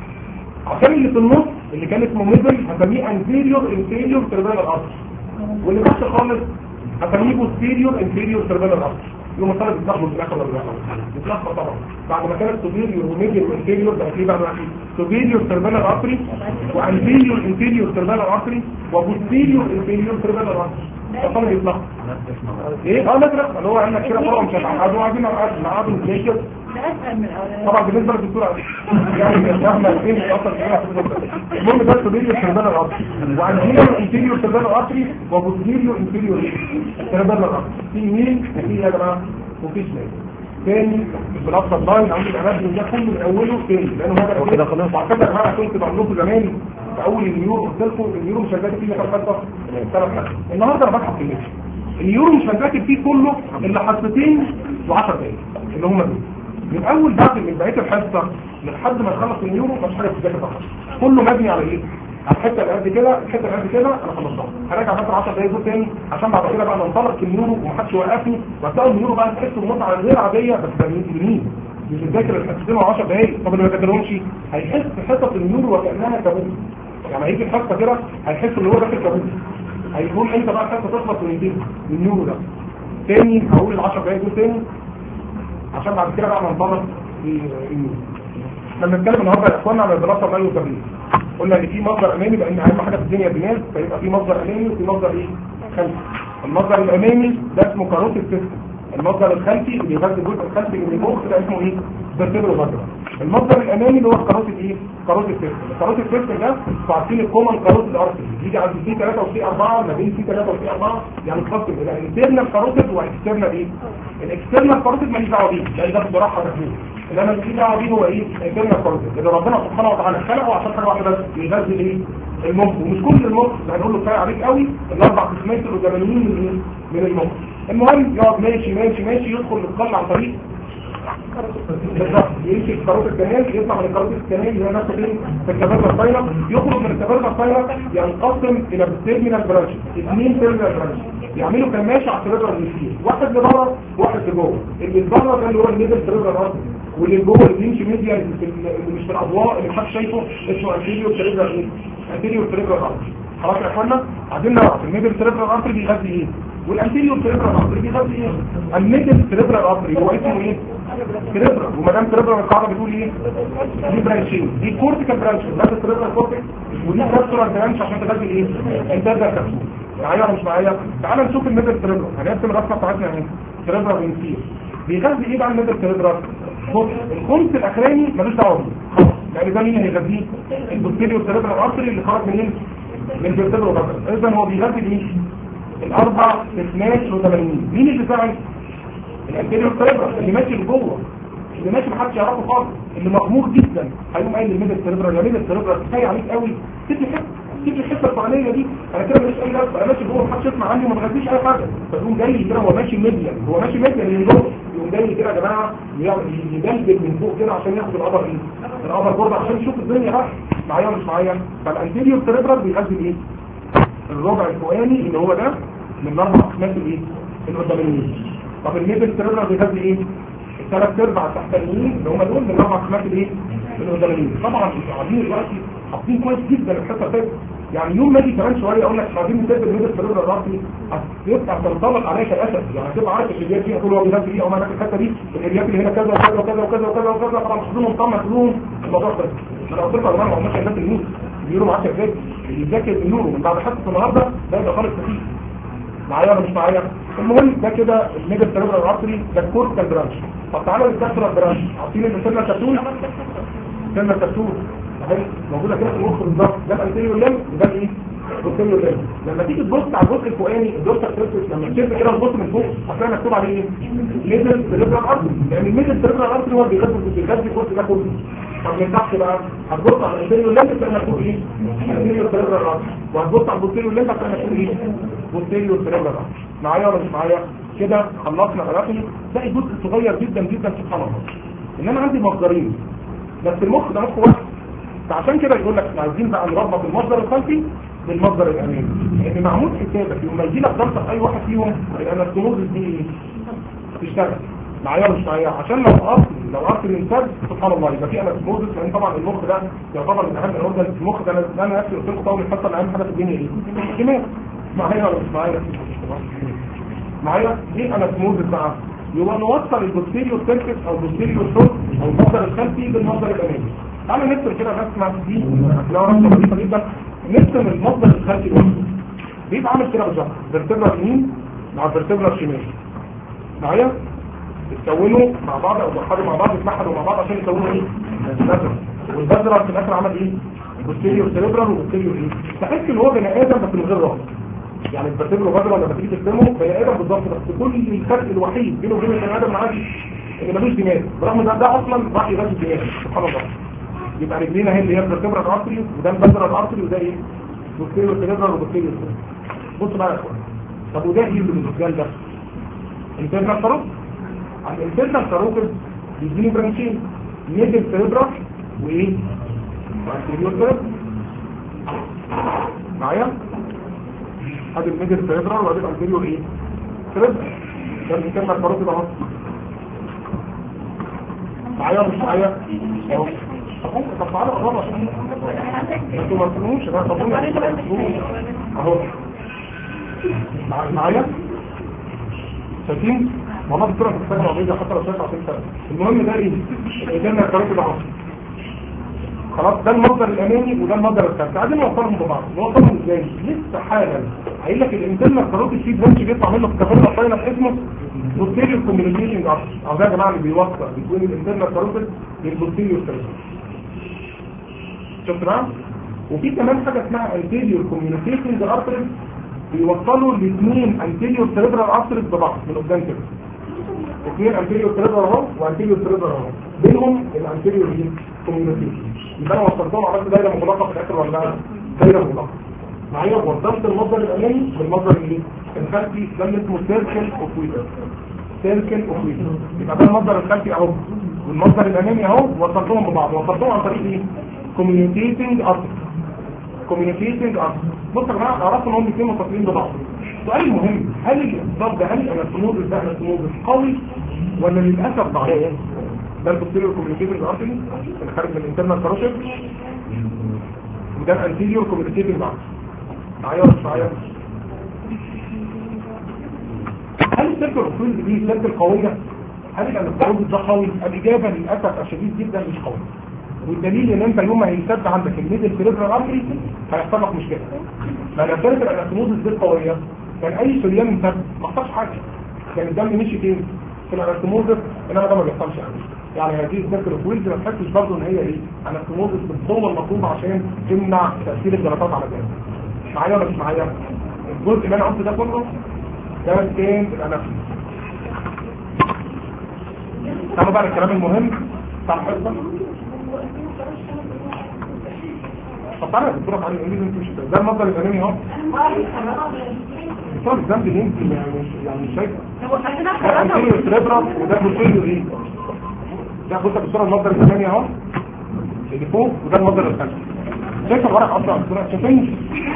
عشان اللي في النص اللي كان اسمه ميدل هسميه انفيريور انفيريور سيربيلر ارتري واللي تحت خالص هسميه بوستيريور انفيريور سيربيلر ارتري يوم الطالب بيتلخبط في الاخر ولا بيتلخبط بيتلخبط طبعا بعد ما كانت سوبيريور وميدل وانفيريور بقى في بقى سوبيريور سيربيلر ارتري وانفيريور انفيريور سيربيلر ارتري وبوستيريور انفيريور سيربيلر ارتري الطالب يتلخبط ايه اه نزرق اللي هو عندك كده طبعا مش هنقعدوا قاعدين نقعدوا نتناقش ده اسهل من الاولاني طبعا بالنسبه للدكتور يعني احنا فين اصلا المهم ده سوبيريور سيربيلر ارتري وانفيريور انفيريور سيربيلر ارتري وبوستيريور انفيريور سيربيلر ارتري في يمين في يا جماعه وفي شمال تاني بالابسط لاين او الاماكن ده كله من اوله تاني لانه هذا كده خلاص وعلى فكره انا كنت بقول لكم زمان في اول النيورو قلت لكم النيورو مش هتلاقي فيه كام حته ثلاث حاجات النهارده انا بضحك كلمتين النيورو مش هتلاقي فيه كله الا حصتين و10 دقايق اللي هم دول من اول بعد من بقيه الحصه لحد ما يخلص النيورو مش حاجه بتذاكر خالص كله مبني على ايه على الحته اللي قد كده الحته اللي قد كده انا خلصتها هراجع مثلا 10 دقايق دول تاني عشان بعد كده بقى ننطلق النيورو ومحدش يوقفني وهتلاقوا النيورو بقى تحسوا بمتعه غير عاديه بس ده يمين مش بتذاكر الحصتين 10 دقايق طب اللي ما ذاكرهمش هيحس حصه النيورو وكانها كابوس يعني هيجي الحصه كده هيحس ان هو داخل كابوس هيقوم انت بقى الحصه تخلص من ايديك من النيورو ده تاني هقول ال 10 دقايق دول تاني عشان بعد كده بقى ننطلق النيورو لما نتكلم النهارده يا اخوانا على الدراسه الماليه والتمرين قلنا ان في مصدر امامي لان اهم حاجه في الدنيا الدماغ فيبقى في مصدر امامي وفي مصدر ايه خلفي المصدر الامامي ده اسمه كاروتيد سيستم المصدر الخلفي اللي بيغذي الجزء الخلفي من المخ ده اسمه ايه فيرتيبرو فاسكولار المصدر الامامي اللي هو الكاروتيد ايه كاروتيد سيستم الكاروتيد سيستم ده عارفين الكومن كاروتيد ارتري بيجي عند سي 3 وسي 4 ما بين سي 3 وسي 4 يعني تقسم الى انترنال كاروتيد واكسترنال ايه الاكسترنال كاروتيد ماليش دعوه بيه ده ده بصراحه مفهوم اللي انا في دعوه بيه هو ايه الانترنال كاروتيد اللي ربنا سبحانه وتعالى خلقه عشان حاجه واحده بس يغذي ايه المخ ومش كل المخ اللي هنقول له كفايه عليك قوي الاربع قسمات القداميين من ايه من المخ المهم يقعد ماشي ماشي ماشي يدخل القلب عن طريق بالظبط يمشي الكاروت الكنال يطلع من الكاروت الكنال اللي هو نفسه فين في الكبارة الصايلة يخرج من الكبارة الصايلة ينقسم الى تيرمينال برانش اثنين تيرمينال برانش يعملوا كماشة على السيرفر المسير واحد لبره واحد لجوه اللي لبره ده اللي هو الميدل سيرفر الارض واللي جوه اللي بيمشي ميديا اللي في ال- اللي مش في الاضواء اللي محدش شايفه اسمه انتيريو سيرفر ايه انتيريو سيرفر الارض خلاص يا اخوانا عايزين نعرف الميدل سيرفر الارض بيغذي ايه والانتيريو سيرفر الارض بيغذي ايه الميدل سيرفر الارض هو اسمه ايه سيربرا وما دام سيربرا القاعده بتقول ايه دي برانشين دي كورتيكال برانش بس السيربرا كورتيك ودي كابسولار برانش عشان تغذي ايه انتاج الكبسول معايا ولا مش معايا تعال نشوف الميدل سيربرا هنقسم الرسمه بتاعتنا اهي سيربرا بنسير بيغذي ايه بقى الميدل سيربرا بص الخمس الاخراني ملوش دعوه بيه خلاص يعني ده مين هيغذيه البوستيريو سيربرا الارتري اللي خرج منين من الفيرتبرا بس اذا هو بيغذي مين الاربع 82 مين اللي فعل الانتيريور سيربرا اللي ماشي لجوه اللي ماشي محدش يعرفه خالص اللي مغمور جدا هيقوم قايل للميدل سيربرا يا ميدل سيربرا كفايه عليك قوي سيب لي حته سيب لي الحته الفلانيه دي انا كده مش اي لازمه انا ماشي جوه محدش يسمع عني وما بغذيش اي حاجه فيقوم جاي كده هو ماشي ميديان هو ماشي ميديان اللي جوه يقوم جاي كده يا جماعه يعمل- يدلدل من فوق كده عشان ياخد القبر ايه القبر برضه عشان يشوف الدنيا بقى معايا ولا مش معايا فالانتيريور سيربرا بيغذي الايه الربع الفوقاني اللي هو ده من الاربع اقسام الايه القداميين طب الميدل سيربرا بيغذي ايه الثلاث ارباع التحتانيين اللي هم دول من الاربع اقسام الايه القداميين طبعا انتوا عارفين دلوقتي حاطين كويس جدا الحته دي يعني يوم ما اجي كمان شويه اقول لك إحنا عايزين نسيب الميدل سيربرا الراسي هتبقى تنطلق عليك الاسد يعني هتبقى عارف الرياض دي هتقول هو بيغذي ايه او ما الحته دي الرياض اللي هنا كذا وكذا وكذا وكذا وكذا وكذا طبعا حافظينهم طبعا كلهم الموضوع ده انا قلت لكم يا جماعه ما هماش الناس النور بيقولوا معاك ازاي اللي يذاكر النور من بعد حصه النهارده ده يبقى خالص خفيف معايا ولا مش معايا المهم ده كده الميدل سيربرال الارتري ده الكورتيكال برانش طب تعالوا للكاسترال برانش عارفين ان سيرنا كابسول سيرنا كابسول اهي موجوده كده في المخ بالظبط ده الانتيريور ليم وده الايه البوستيريور ليم لما تيجي تبص على الجزء الفوقاني الدورسال سيرفيس لما تشوف كده تبص من فوق هتلاقي مكتوب عليه ايه ميدل سيربرال ارتري يعني الميدل سيربرال ارتري هو اللي بيغذي بيغذي الجزء ده كله طب من تحت بقى هتبص على الانتيريور ليم تلاقي مكتوب ايه الانتيريور سيربرال ارتري وهتبص على البوستيريور ليم تلاقي مكتوب ايه بوستيريور سيربرال ارتري معايا ولا مش معايا كده خلصنا غلافي باقي جزء صغير جدا جدا سبحان الله ان انا عندي مصدرين بس المخ ده مخ واحد فعشان كده يقول لك إحنا عايزين بقى نربط المصدر الخلفي بالمصدر الامامي لان معمول حسابك يوم يجي لك ضغط في اي واحد فيهم يبقى الاستموز دي تشتغل معايا ولا مش معايا عشان لو اصل لو اصل الانسان سبحان الله يبقى في انستموزس لان طبعا المخ ده يعتبر من اهم الاورجن المخ ده انا انا نفسي قلت لكم طول الحصه ان اهم حاجه في الدنيا ايه؟ الدماغ معايا ولا مش معايا؟ معايا ايه انستموزس بقى؟ يبقى نوصل البوستيريو سيرفيس او البوستيريو سورس او المصدر الخلفي بالمصدر الامامي تعالوا نرسم كده رسمه دي لو رسمه بسيطه جدا نرسم المصدر الخلفي لوحده بيبقى عامل كده بالظبط فيرتبرا يمين مع فيرتبرا شمال معايا اتكونوا مع بعض او اتحدوا مع بعض اتمحدوا مع بعض عشان يكونوا ايه البذره والبذره في الاخر عمل ايه بوستيريو سيريبرال وبوستيريو ايه تحس ان هو بني ادم بس من غير راس يعني البرتبرو بذره لما تيجي ترسمه بني ادم بالظبط بس كل الفرق الوحيد بينه وبين البني ادم العادي ان ملوش دماغ برغم ان ده اصلا راح يغذي الدماغ سبحان الله يبقى رجلينا هي اللي هي الفرتبرا الارتري وده البذره الارتري وده ايه بوستيريو سيريبرال وبوستيريو سيريبرال بص بقى يا اخوان طب وده ايه اللي بالنسبه ده انترنال تروك على الانترنال تروك بيديني برانشين ميدل سيربرا وايه وانتيريور سيربرا معايا ادي الميدل سيربرا وادي الانتيريور ايه سيربرا ده الانترنال تروك ده اهو معايا ولا مش معايا اهو طب تعالوا قربوا عشان انتوا ما تفهموش انا طب اهو مع- معايا شايفين والله الدكتوره بتستخدم عربيه حتى لو شايف عشان كده المهم ده ايه قدامنا الكارت ده اهو خلاص ده المصدر الامامي وده المصدر الخلفي عايزين نوصلهم ببعض نوصلهم ازاي لسه حالا قايل لك الانترنال كاروتي فيه برانش بيطلع منه في كفاله الفاينل اسمه بوستيريور كوميونيكيشن ارش او ده يا جماعه اللي بيوصل بين الانترنال كاروتي للبوستيريور كاروتي شفت بقى وفي كمان حاجه اسمها انتيريور كوميونيكيشن ارترز بيوصلوا الاثنين انتيريور سيريبرال ارترز ببعض من قدام كده اثنين انتيريور تريبر اهو وانتيريور تريبر اهو بينهم الانتيريور دي كوميونيكيشن يبقى انا وصلتهم عملت دايره مغلقه في الاخر ولا دايره مغلقه معايا وصلت المصدر الامامي بالمصدر اللي الخلفي ده اللي اسمه سيركل اوف ويتر سيركل اوف ويتر يبقى ده المصدر الخلفي اهو والمصدر الامامي اهو وصلتهم ببعض وصلتهم عن طريق ايه كوميونيكيتنج ارتك كوميونيكيتنج ارتك بص يا جماعه عرفت ان هم الاثنين متصلين ببعض سؤال مهم هل الاصدار ده هل الانستموزس ده انستموزس قوي ولا للاسف ضعيف ده البوستيريور كوميونيكيتنج ارتك اللي خارج من الانترنال كاروتيد وده الانتيريور كوميونيكيتنج ارتك معايا ولا مش معايا هل السيركل اوف دي سيركل قويه هل الانستموزس ده قوي الاجابه للاسف الشديد جدا مش قوي والدليل ان انت يوم ما هيسد عندك الميدل سيريبرال ارتري هيحصل لك مشكله لان كانت الانستموزس دي قويه كان اي شريان انسد ما حصلش حاجه كان الدم مشي فين في الانستموزس انما ده ما بيحصلش يعني يعني هذه السيركل اوف ويلز ما تحسش برضه ان هي ايه انستموزس بالقوه المطلوبه عشان تمنع تاثير الجلطات على الجهاز معايا ولا مش معايا الجزء اللي انا قلت ده كله ده كان الانستموزس تعالوا بقى الكلام المهم بتاع الحصه طب تعالى يا دكتوره تعالى قولي لي انت مش ده المصدر الامامي اهو طب الذنب اللي انت يعني يعني مش شايفه ده انتيريور سريبرال وده بوستيريور ايه ده بص يا دكتوره المصدر الامامي اهو اللي فوق وده المصدر الخلفي شايفه الورق اصلا يا دكتوره شايفين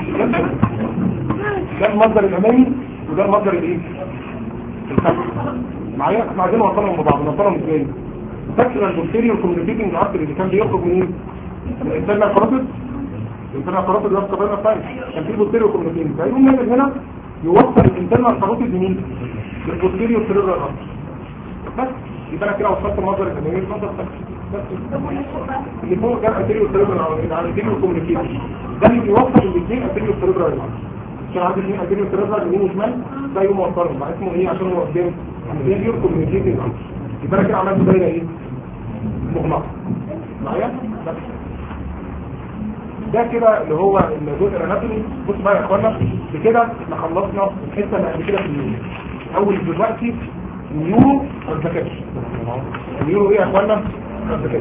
ده المصدر الامامي وده المصدر الايه الخلفي معايا احنا عايزين نوصلهم ببعض نوصلهم ازاي فاكر البوستيريور كوميونيكيتنج ارتري اللي كان بيخرج منين من الانترنال كاروتيد الانترنال كاروتيد ده كبيرنا الثاني كان في بوستيريور كوميونيكيتنج فيقوم نازل هنا يوصل الانترنال كاروتيد لمين للبوستيريور سيريبرال ارتري بس يبقى انا كده وصلت المصدر الامامي المصدر الخلفي بس اللي فوق ده انتيريور سيريبرال ارتري ده انتيريور كوميونيكيتنج ده اللي بيوصل الاثنين انتيريور سيريبرال ارتري عشان عندي اثنين انتيريور سيريبرال يمين وشمال ده يقوم موصلهم بقى اسمه ايه عشان هو قدام انتيريور كوميونيكيتنج ارتري يبقى انا كده عملت دايره ايه مغلقه معايا بس ده كده اللي هو الجزء الاناتومي بص بقى يا اخوانا بكده احنا خلصنا الحته اللي قبل كده في النيورو اول دلوقتي النيورو والذكاء النيورو ايه يا اخوانا الذكاء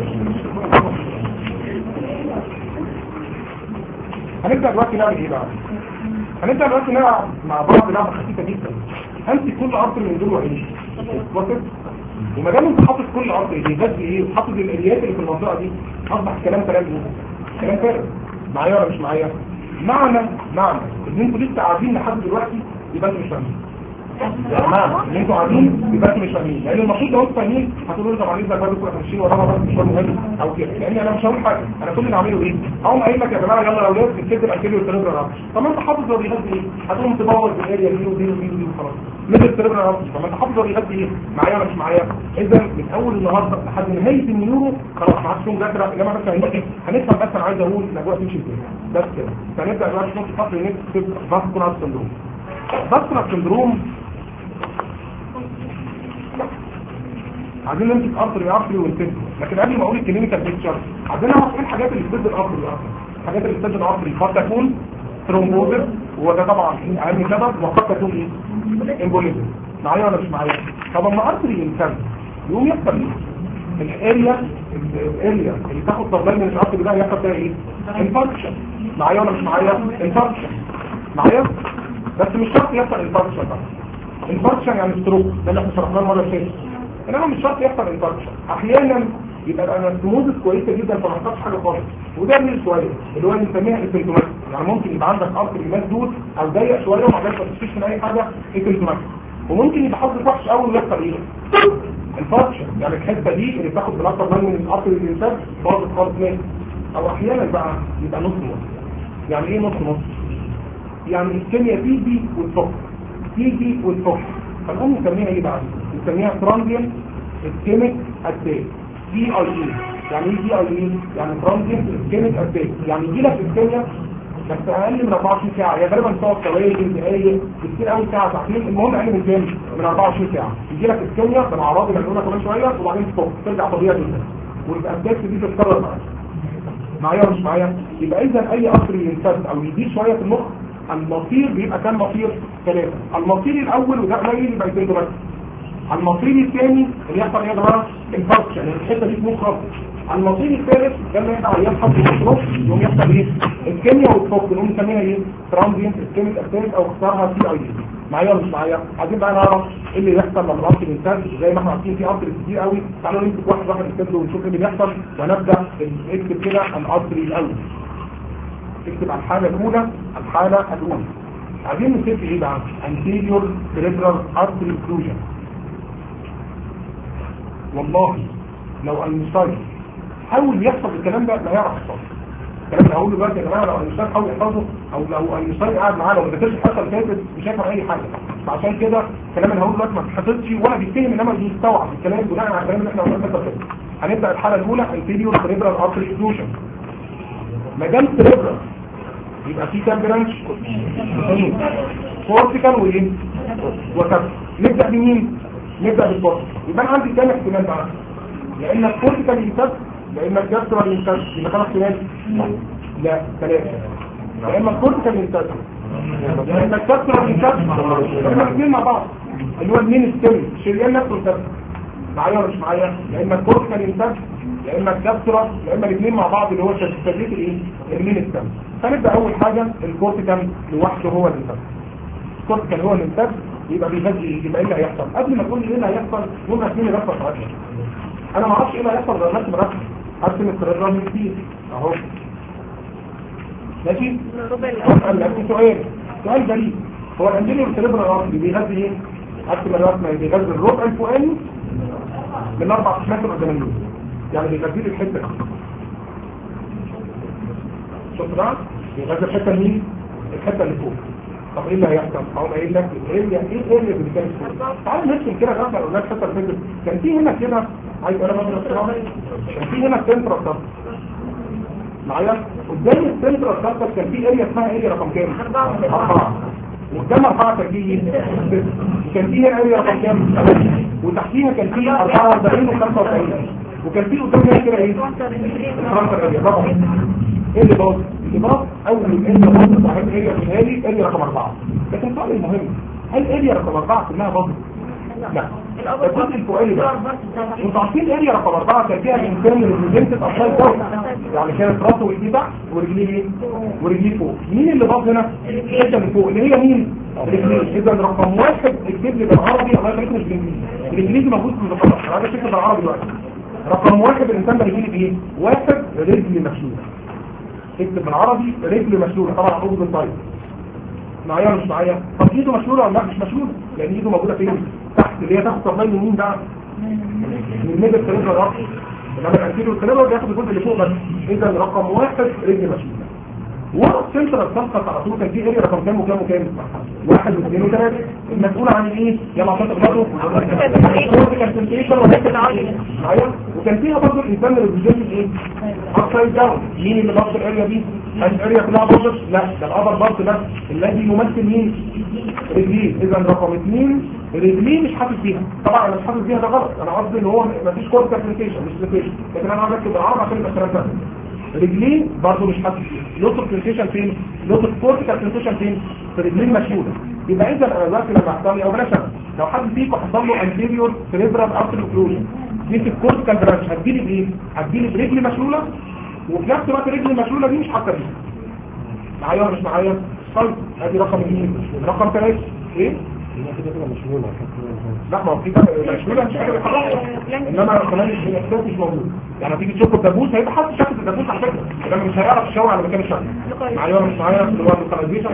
هنبدا دلوقتي نعمل ايه بقى هنبدا دلوقتي نلعب مع بعض لعبه خفيفه جدا همسك كل عرض من دول وعيش وصل وما دام انت حاطط كل عرض ايه بس ايه وحاطط الاليات اللي في المنطقه دي اصبح كلام كلام ايه كلام فارغ معايا ولا مش معايا معنى معنى ان انتوا لسه قاعدين لحد دلوقتي يبقى انتوا مش فاهمين يا جماعه ان انتوا قاعدين يبقى انتوا مش فاهمين لان المفروض لو انتوا فاهمين هتقولوا لي طب عليك ده برضه كنا ماشيين وراها بس مش مهم او كده لان انا مش هقول حاجه انا كل اللي هعمله ايه اقوم قايل لك يا جماعه يلا يا اولاد نكتب الانتيريور سيريبرال طب ما انت حافظ هو بيغذي ايه هتقوم تبوظ الاريا دي ودي ودي ودي وخلاص مثل السيريبرال طب ما انت حافظ هو بيغذي ايه معايا ولا مش معايا اذا من اول النهارده لحد نهايه النيورو خلاص ما عادش فيهم مذاكره يا جماعه بس هنبقى هنفهم بس انا عايز اقول الاجواء تمشي ازاي بس كده فنبدا دلوقتي نص فصل نكتب فاسكولار سندروم فاسكولار سندروم عايزين نمسك ارتري ارتري ونسد لكن قبل ما اقول الكلينيكال بيكتشر عايزين نعرف ايه الحاجات اللي بتسد الارتري اصلا الحاجات اللي بتسد الارتري قد تكون ثرومبوزس وده طبعا اهم سبب وقد تكون ايه امبوليزم معايا ولا مش معايا طب اما ارتري ينسد يقوم يحصل ايه الاريا الاريا اللي تاخد ضربين من الارتري ده يحصل فيها ايه انفاركشن معايا ولا مش معايا انفاركشن معايا بس مش شرط يحصل انفاركشن بقى انفاركشن يعني ستروك ده اللي احنا شرحناه المره اللي فاتت انما مش شرط يحصل انفاركشن احيانا يبقى الانستموزس كويسه جدا فما حصلش حاجه خالص وده من شويه اللي هو بنسميها اسيمتوماتيك يعني ممكن يبقى عندك ارتري مسدود او ضيق شويه وما عندكش تشخيص من اي حاجه اسيمتوماتيك وممكن يبقى حظ وحش اول يحصل ايه انفاركشن يعني الحته دي اللي بتاخد بالاكتر من الارتري الانسان باظت خالص منه او احيانا بقى يبقى نص نص يعني ايه نص نص يعني الكيمياء تيجي وتفك تيجي وتفك فنقوم نسميها ايه بقى نسميها ترانزيان اسكيميك اتاك دي اي اي يعني ايه دي اي اي يعني ترانزيان اسكيميك اتاك يعني يجي لك الكيمياء بس اقل من 24 ساعه هي غالبا تقعد ثواني دقايق كتير قوي ساعه ساعتين المهم اقل من كام من 24 ساعه يجي لك الكيمياء بالاعراض اللي هنقولها كمان شويه وبعدين تفك ترجع طبيعي جدا والاتاك دي تتكرر معاك معايا ولا مش معايا يبقى اذا اي قطر ينسد او يزيد شويه في المخ المصير بيبقى كام مصير ثلاثه المصير الاول وده قليل يبقى يزيد بس على المصير الثاني اللي يحصل ايه يا جماعه الفرق يعني الحته دي تموت خالص على المصير الثالث لما يقطع عيان حد يخرج يقوم يحصل ايه الكيمياء والفوق نقوم نسميها ايه ترانزينت اسكيميك اتاك او اختصارها سي اي دي معايا ولا مش معايا عايزين بقى نعرف ايه اللي بيحصل لما الارض الانسان زي ما احنا عارفين في ارض كتير قوي تعالوا نمسك واحد واحد نكتب له ونشوف ايه اللي بيحصل ونبدا نكتب كده الارض الاول اكتب على الحاله الاولى الحاله الاولى عايزين نكتب ايه بقى anterior cerebral artery occlusion والله لو المصير حاول يحفظ الكلام ده لا يعرف يحفظه الكلام اللي هقوله دلوقتي يا جماعه لو المصير حاول يحفظه او لو المصير قاعد معاه لو ما ذاكرش الحصه اللي فاتت مش هيفهم اي حاجه فعشان كده الكلام اللي هقوله دلوقتي ما اتحفظش ولا بيتفهم انما بيستوعب الكلام بناء على الكلام اللي احنا قلناه الفتره اللي فاتت هنبدا الحاله الاولى anterior cerebral artery occlusion ما دام cerebral يبقى في كام برانش اثنين كورتيكال وايه وكاب نبدا بمين نبدا بالكورتيكال يبقى انا عندي كام احتمال بقى يا اما الكورتيكال ينتج يا اما الجاسترال ينتج يبقى كام احتمال لا ثلاثه يا اما الكورتيكال ينتج يا اما الجاسترال ينتج يا اما الاثنين مع بعض اللي هو المين ستيم شريان نفسه ينتج معايا ولا مش معايا يا اما الكورتيكال ينتج يا اما الكابسولا يا اما الاثنين مع بعض اللي هو تثبيت الايه المين ستيم فنبدا اول حاجه الكورتيكال لوحده هو اللي ينتج الكورتيكال هو اللي ينتج يبقى بيغذي يبقى ايه اللي هيحصل قبل ما تقول لي ايه اللي هيحصل ممكن مين اللي هيحصل ساعتها انا ما اعرفش ايه اللي هيحصل غير نفسي مركز ارسم السريران كتير اهو ماشي اسال نفسي سؤال سؤال جديد هو الانجينيور سيريبرال ارتري بيغذي ايه ارسم الرسمه بيغذي الربع الفوقاني من اربع متر قدام يعني بيغذي لي الحته شفت بقى بيغذي الحته مين الحته اللي فوق طب ايه اللي هيحصل هقوم قايل لك ايه اللي ايه اللي اللي كان فوق تعال نرسم كده بقى لو الناس حتى الفكر كان في هنا كده عايز انا بضرب الصراحه كان في هنا سنترال سيركل معايا قدام السنترال سيركل كان في اريا اسمها اريا رقم كام اربعه وقدام اربعه كان في كان في هنا اريا رقم كام وتحتيها كان في 44 و45 وكان في قدامها كده ايه فرنسا اريا رقم ايه اللي باظ اللي باظ اول اريا باظت وبعدين اريا في اريا رقم اربعه لكن السؤال المهم هل اريا رقم اربعه كلها باظت لا الجزء الفوقاني بقى انتوا عارفين اريا رقم اربعه كان فيها الانسان اللي بريزنتد ابسايد داون يعني كانت راسه ورجليه تحت ورجليه ايه ورجليه فوق مين اللي باظ هنا الحته من فوق اللي هي مين رجليه اذا رقم واحد اكتب لي بالعربي الله يبارك لك بالانجليزي الانجليزي موجود في المخطط انا عايز اكتب بالعربي دلوقتي رقم واحد الانسان ده بيجي بايه واحد رجل مشلوله اكتب بالعربي رجل مشلوله طبعا اعوذ بالطيب معايا ولا مش معايا طب ايده مشلوله ولا لا مش مشلوله لان ايده موجوده فين تحت اللي هي تحت طبلين يمين بقى من الميدل الكلام الرقم لما تأكيد الكلام بياخد الجزء اللي فوق بس اذا رقم واحد رجل مشلوله ورا السنترال صفقة على طول كان في اريا رقم كام وكام وكام واحد واثنين وثلاثة المسؤول عن ايه يلا عشان تغلطوا معايا وكان فيها برضه الانسان اللي بيجي ايه ابسايد داون مين اللي بص الاريا دي الاريا كلها باظت لا ده الابر بارت بس الذي يمثل مين رجليه اذا رقم اثنين رجليه مش حاسس بيها طبعا انا مش حاسس بيها ده غلط انا قصدي ان هو مفيش كورس كابليكيشن مش سليكيشن لكن انا عايز اكتب بالعربي عشان يبقى الكلام ده رجلين برضه مش حاسس فيها لوتر سنسيشن فين لوتر كورتيكال سنسيشن فين في رجلين مشهوره يبقى اذا انا دلوقتي لما احصل لي او بلاش انا لو حد فيكم حصل له انتيريور سيريبرال ارتري اوكلوجن دي في الكورتيكال برانش هتجيلي بايه هتجيلي برجل مشلوله وفي نفس الوقت الرجل المشلوله دي مش حاسه بيها معايا ولا مش معايا طيب ادي رقم اثنين رقم ثلاثه ايه لا ما هو في مشغوله مش قادر يحركها انما كمان الاحساس مش موجود يعني تيجي تشوف الدبوس هيبقى حاسس شكل الدبوس على فكره لما مش هيعرف يشاور على مكان الشكل معايا ولا مش معايا اللي هو اللوكاليزيشن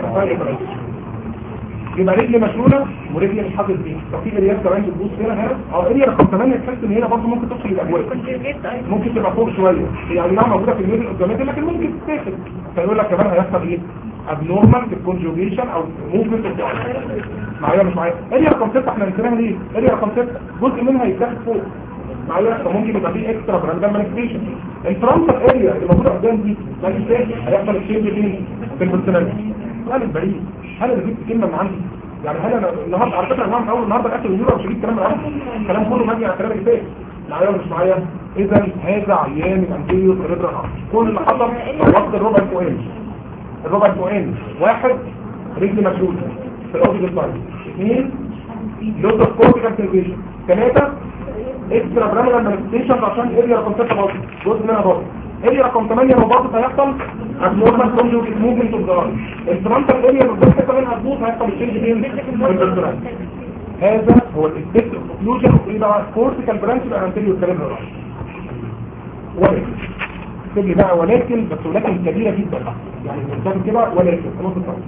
يبقى رجل مشغوله ورجل مش حاطط فيها لو في اريات كمان بتبوس هنا هنا اه اريا رقم 8 تحس ان هنا برضه ممكن تدخل الابواب ممكن تبقى فوق شويه يعني انها موجوده في الميدل قدامك لكن ممكن تتاخد فيقول لك كمان هيحصل ايه abnormal في الكونجوجيشن او موفمنت معايا مش معايا اريا رقم 6 احنا نسيناها ليه اريا رقم 6 جزء منها يتاخد فوق معايا فممكن يبقى فيه اكسترا براندام مانيفيشن الفرونتال اريا اللي موجوده قدام دي ما تنساش هيحصل الشيب فين في البرسوناليتي سؤال بعيد هل انا جبت كلمه من عندي يعني هل انا النهارده على فكره انا اول النهارده اخر اليورو مش هجيب كلام من عندي الكلام كله مبني على الكلام اللي فات معايا ولا مش معايا اذا هذا عيان الانتيريور ريبرال كل اللي حصل وقت الربع الفوقاني الربع الفوقاني واحد رجل مشلول في الاوبجكت سايد اثنين لوس اوف كورتيكال سيرفيشن ثلاثه اكسترا براميلر مانيفستيشن عشان اريا رقم 6 برضه جزء منها برضه اريا رقم 8 لو برضه هيحصل ابنورمال كونجوجيت موفمنت اوف ذا الفرونتال اريا لو جزء كمان هتبوظ هيحصل تشينج فين في الفرونتال هذا هو الافكت اوكلوجن ايه بقى كورتيكال برانش الانتيريور سيريبرال ولكن اكتب لي بقى ولكن بس ولكن كبيره جدا بقى يعني قدام كده ولكن خلاص الفرق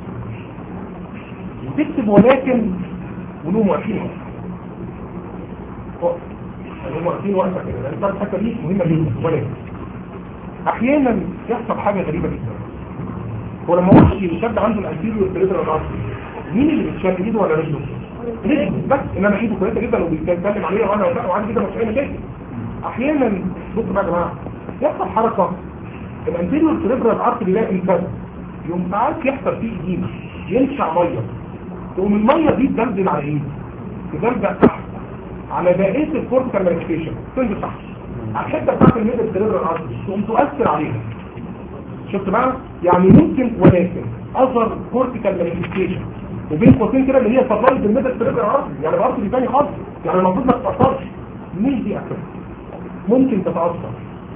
تكتب ولكن ولو موقفين وقت هم واقفين وقفه كده لان الحته دي مهمه جدا ولكن احيانا يحصل حاجه غريبه جدا هو لما واحد يشد عنده الانتيريور سيريبرال ارتري مين اللي بيتشد ايده ولا رجله؟ رجله بس ان انا ايده كويسه جدا وبيتكلم عليها وانا ولا وعندي كده مش اي مشاكل احيانا بصوا بقى يا جماعه يحصل حركه الانتيريور سيريبرال ارتري يلاقي الفرد يوم ساعات يحصل فيه ايدينا ينشع ميه تقوم الميه دي تدلدل على ايه؟ تدلدل تحت على بقيه الكورتيكال مانيفستيشن تنزل تحت على الحته بتاعت الميدل سيريبرال ارتري تقوم تؤثر عليها شفت بقى يعني ممكن ولكن اثر كورتيكال مانيفستيشن وبين قوسين كده اللي هي سبلاي بالميدل سيريبرال ارتري يعني الارتري ثاني خالص يعني المفروض ما تتاثرش مين دي اكتر ممكن تتاثر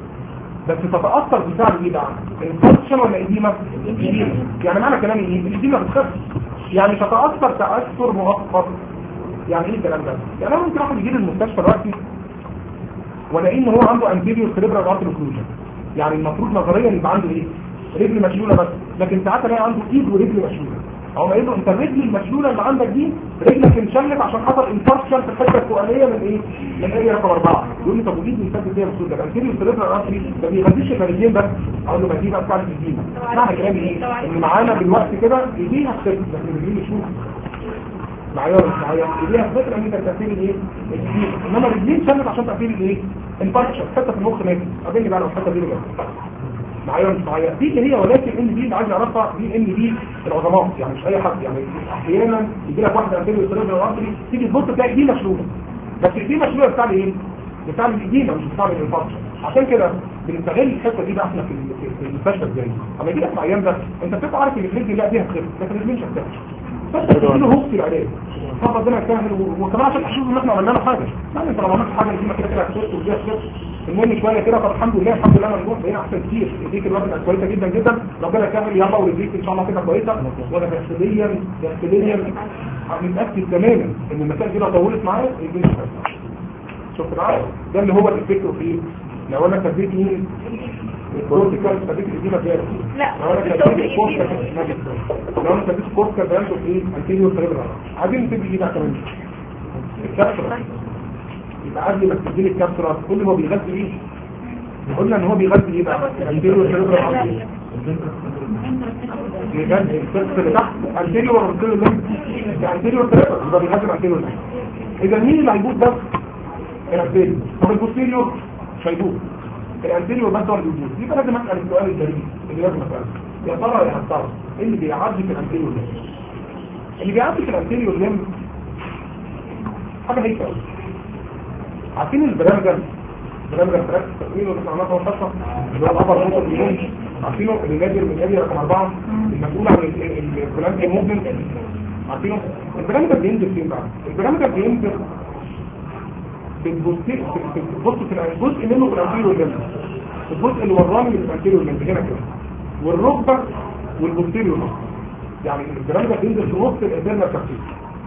بس تتاثر بسبب ايه بقى الفانكشن ولا ايديما ايديما يعني معنى كلامي ايه الايديما بتخف يعني تتاثر تاثر مؤقت يعني ايه الكلام ده يعني انا ممكن واحد يجي لي المستشفى دلوقتي والاقي ان هو عنده انتيريور سيريبرال ارتري اوكلوجن يعني المفروض نظريا يبقى عنده ايه رجل مشلوله بس لكن ساعات الاقي عنده ايد ورجل مشلوله او ما يقول له انت الرجل المشلوله اللي عندك دي رجلك انشلت عشان حصل انفاركشن في الحته الفوقانيه من ايه من اريا رقم اربعه يقول لي طب ودي بيثبت فيها الصوت ده الانتيريور سيريبرال ارتري ده بيغذيش الرجلين بس اقول له ما دي بقى بتاعت الدين معنى كلامي ايه ان معانا بالوقت كده ايديها بتثبت لكن الرجلين مش معايا ولا مش معايا ايديها فكره ان انت تاثير الايه الجديد انما الرجلين شلت عشان تاثير الايه انفاركشن حته في المخ ماتت قابلني بقى لو الحته دي بجد معايا ولا مش معايا دي اللي هي ولكن ان دي اللي عايز اعرفها دي ان دي العظماء يعني مش اي حد يعني احيانا يجي لك واحده انتيريور سيريبرال ارتري تيجي تبص تلاقي دي مشلوله بس دي مشلوله بتاع ايه بتاع الايدينا مش بتاع الانفاركشن عشان كده بنستغل الحته دي بقى احنا في في المستشفى ازاي اما يجي لك في ايام ده انت بتبقى عارف ان الرجل لا دي هتخف لكن الرجل مش هتخف بس تديله هوك في العلاج طب ربنا يسهل وكمان عشان تحسوا ان احنا عملنا له حاجه يعني انت لو عملت حاجه دي كده كده هتخف ودي هتخف المهم شويه كده طب الحمد لله الحمد لله مجموع بقينا احسن كتير ايديك الوقت بقت كويسه جدا جدا ربنا يسهل يلا ورجليك ان شاء الله كده كويسه وانا داخليا داخليا متاكد تماما ان المسائل دي لو طولت معايا رجليك مش هتخف شفت معايا ده اللي هو الفكر فيه لو انا ثبت مين الكورتيكال ثبت الايدينا فيها لا لو انا ثبت الكورتيكال لو انا ثبت الكورتيكال بيانته في ايه انتيريور سيريبرال عايزين نثبت ايه بقى كمان الكابسولا يبقى قبل ما تسجلي الكابسولا كل ما بيغذي ايه قلنا ان هو بيغذي ايه بقى انتيريور سيريبرال بيغذي السيرفس اللي تحت انتيريور ولا انتيريور ليمب انتيريور سيريبرال يبقى بيغذي انتيريور ليمب اذا مين اللي هيبوظ بس الانتيريور طب البوستيريور مش هيبوظ الانتيريور بس هو اللي بيبوظ يبقى لازم اسال السؤال الجديد اللي لازم اساله يا ترى يا ترى ايه اللي بيعدي في الانتيريور ليمب اللي بيعدي في الانتيريور ليمب حاجه هيك قوي عارفين البرامج برامج الفراخ التقويم اللي احنا عملناها في الخاصه اللي هو الابر موتور اليوم عارفينه اللي نادر من نادي رقم اربعه المسؤول عن البرامج الموفمنت عارفينه البرامج ده بينزل فين بقى؟ البرامج ده بينزل بتبص في الجزء منه في الانتيريور ليمب الجزء اللي وراني من الانتيريور ليمب هنا كده والركبه والبوستيريور يعني البرامج ده بينزل في نص الانترنال تخطيط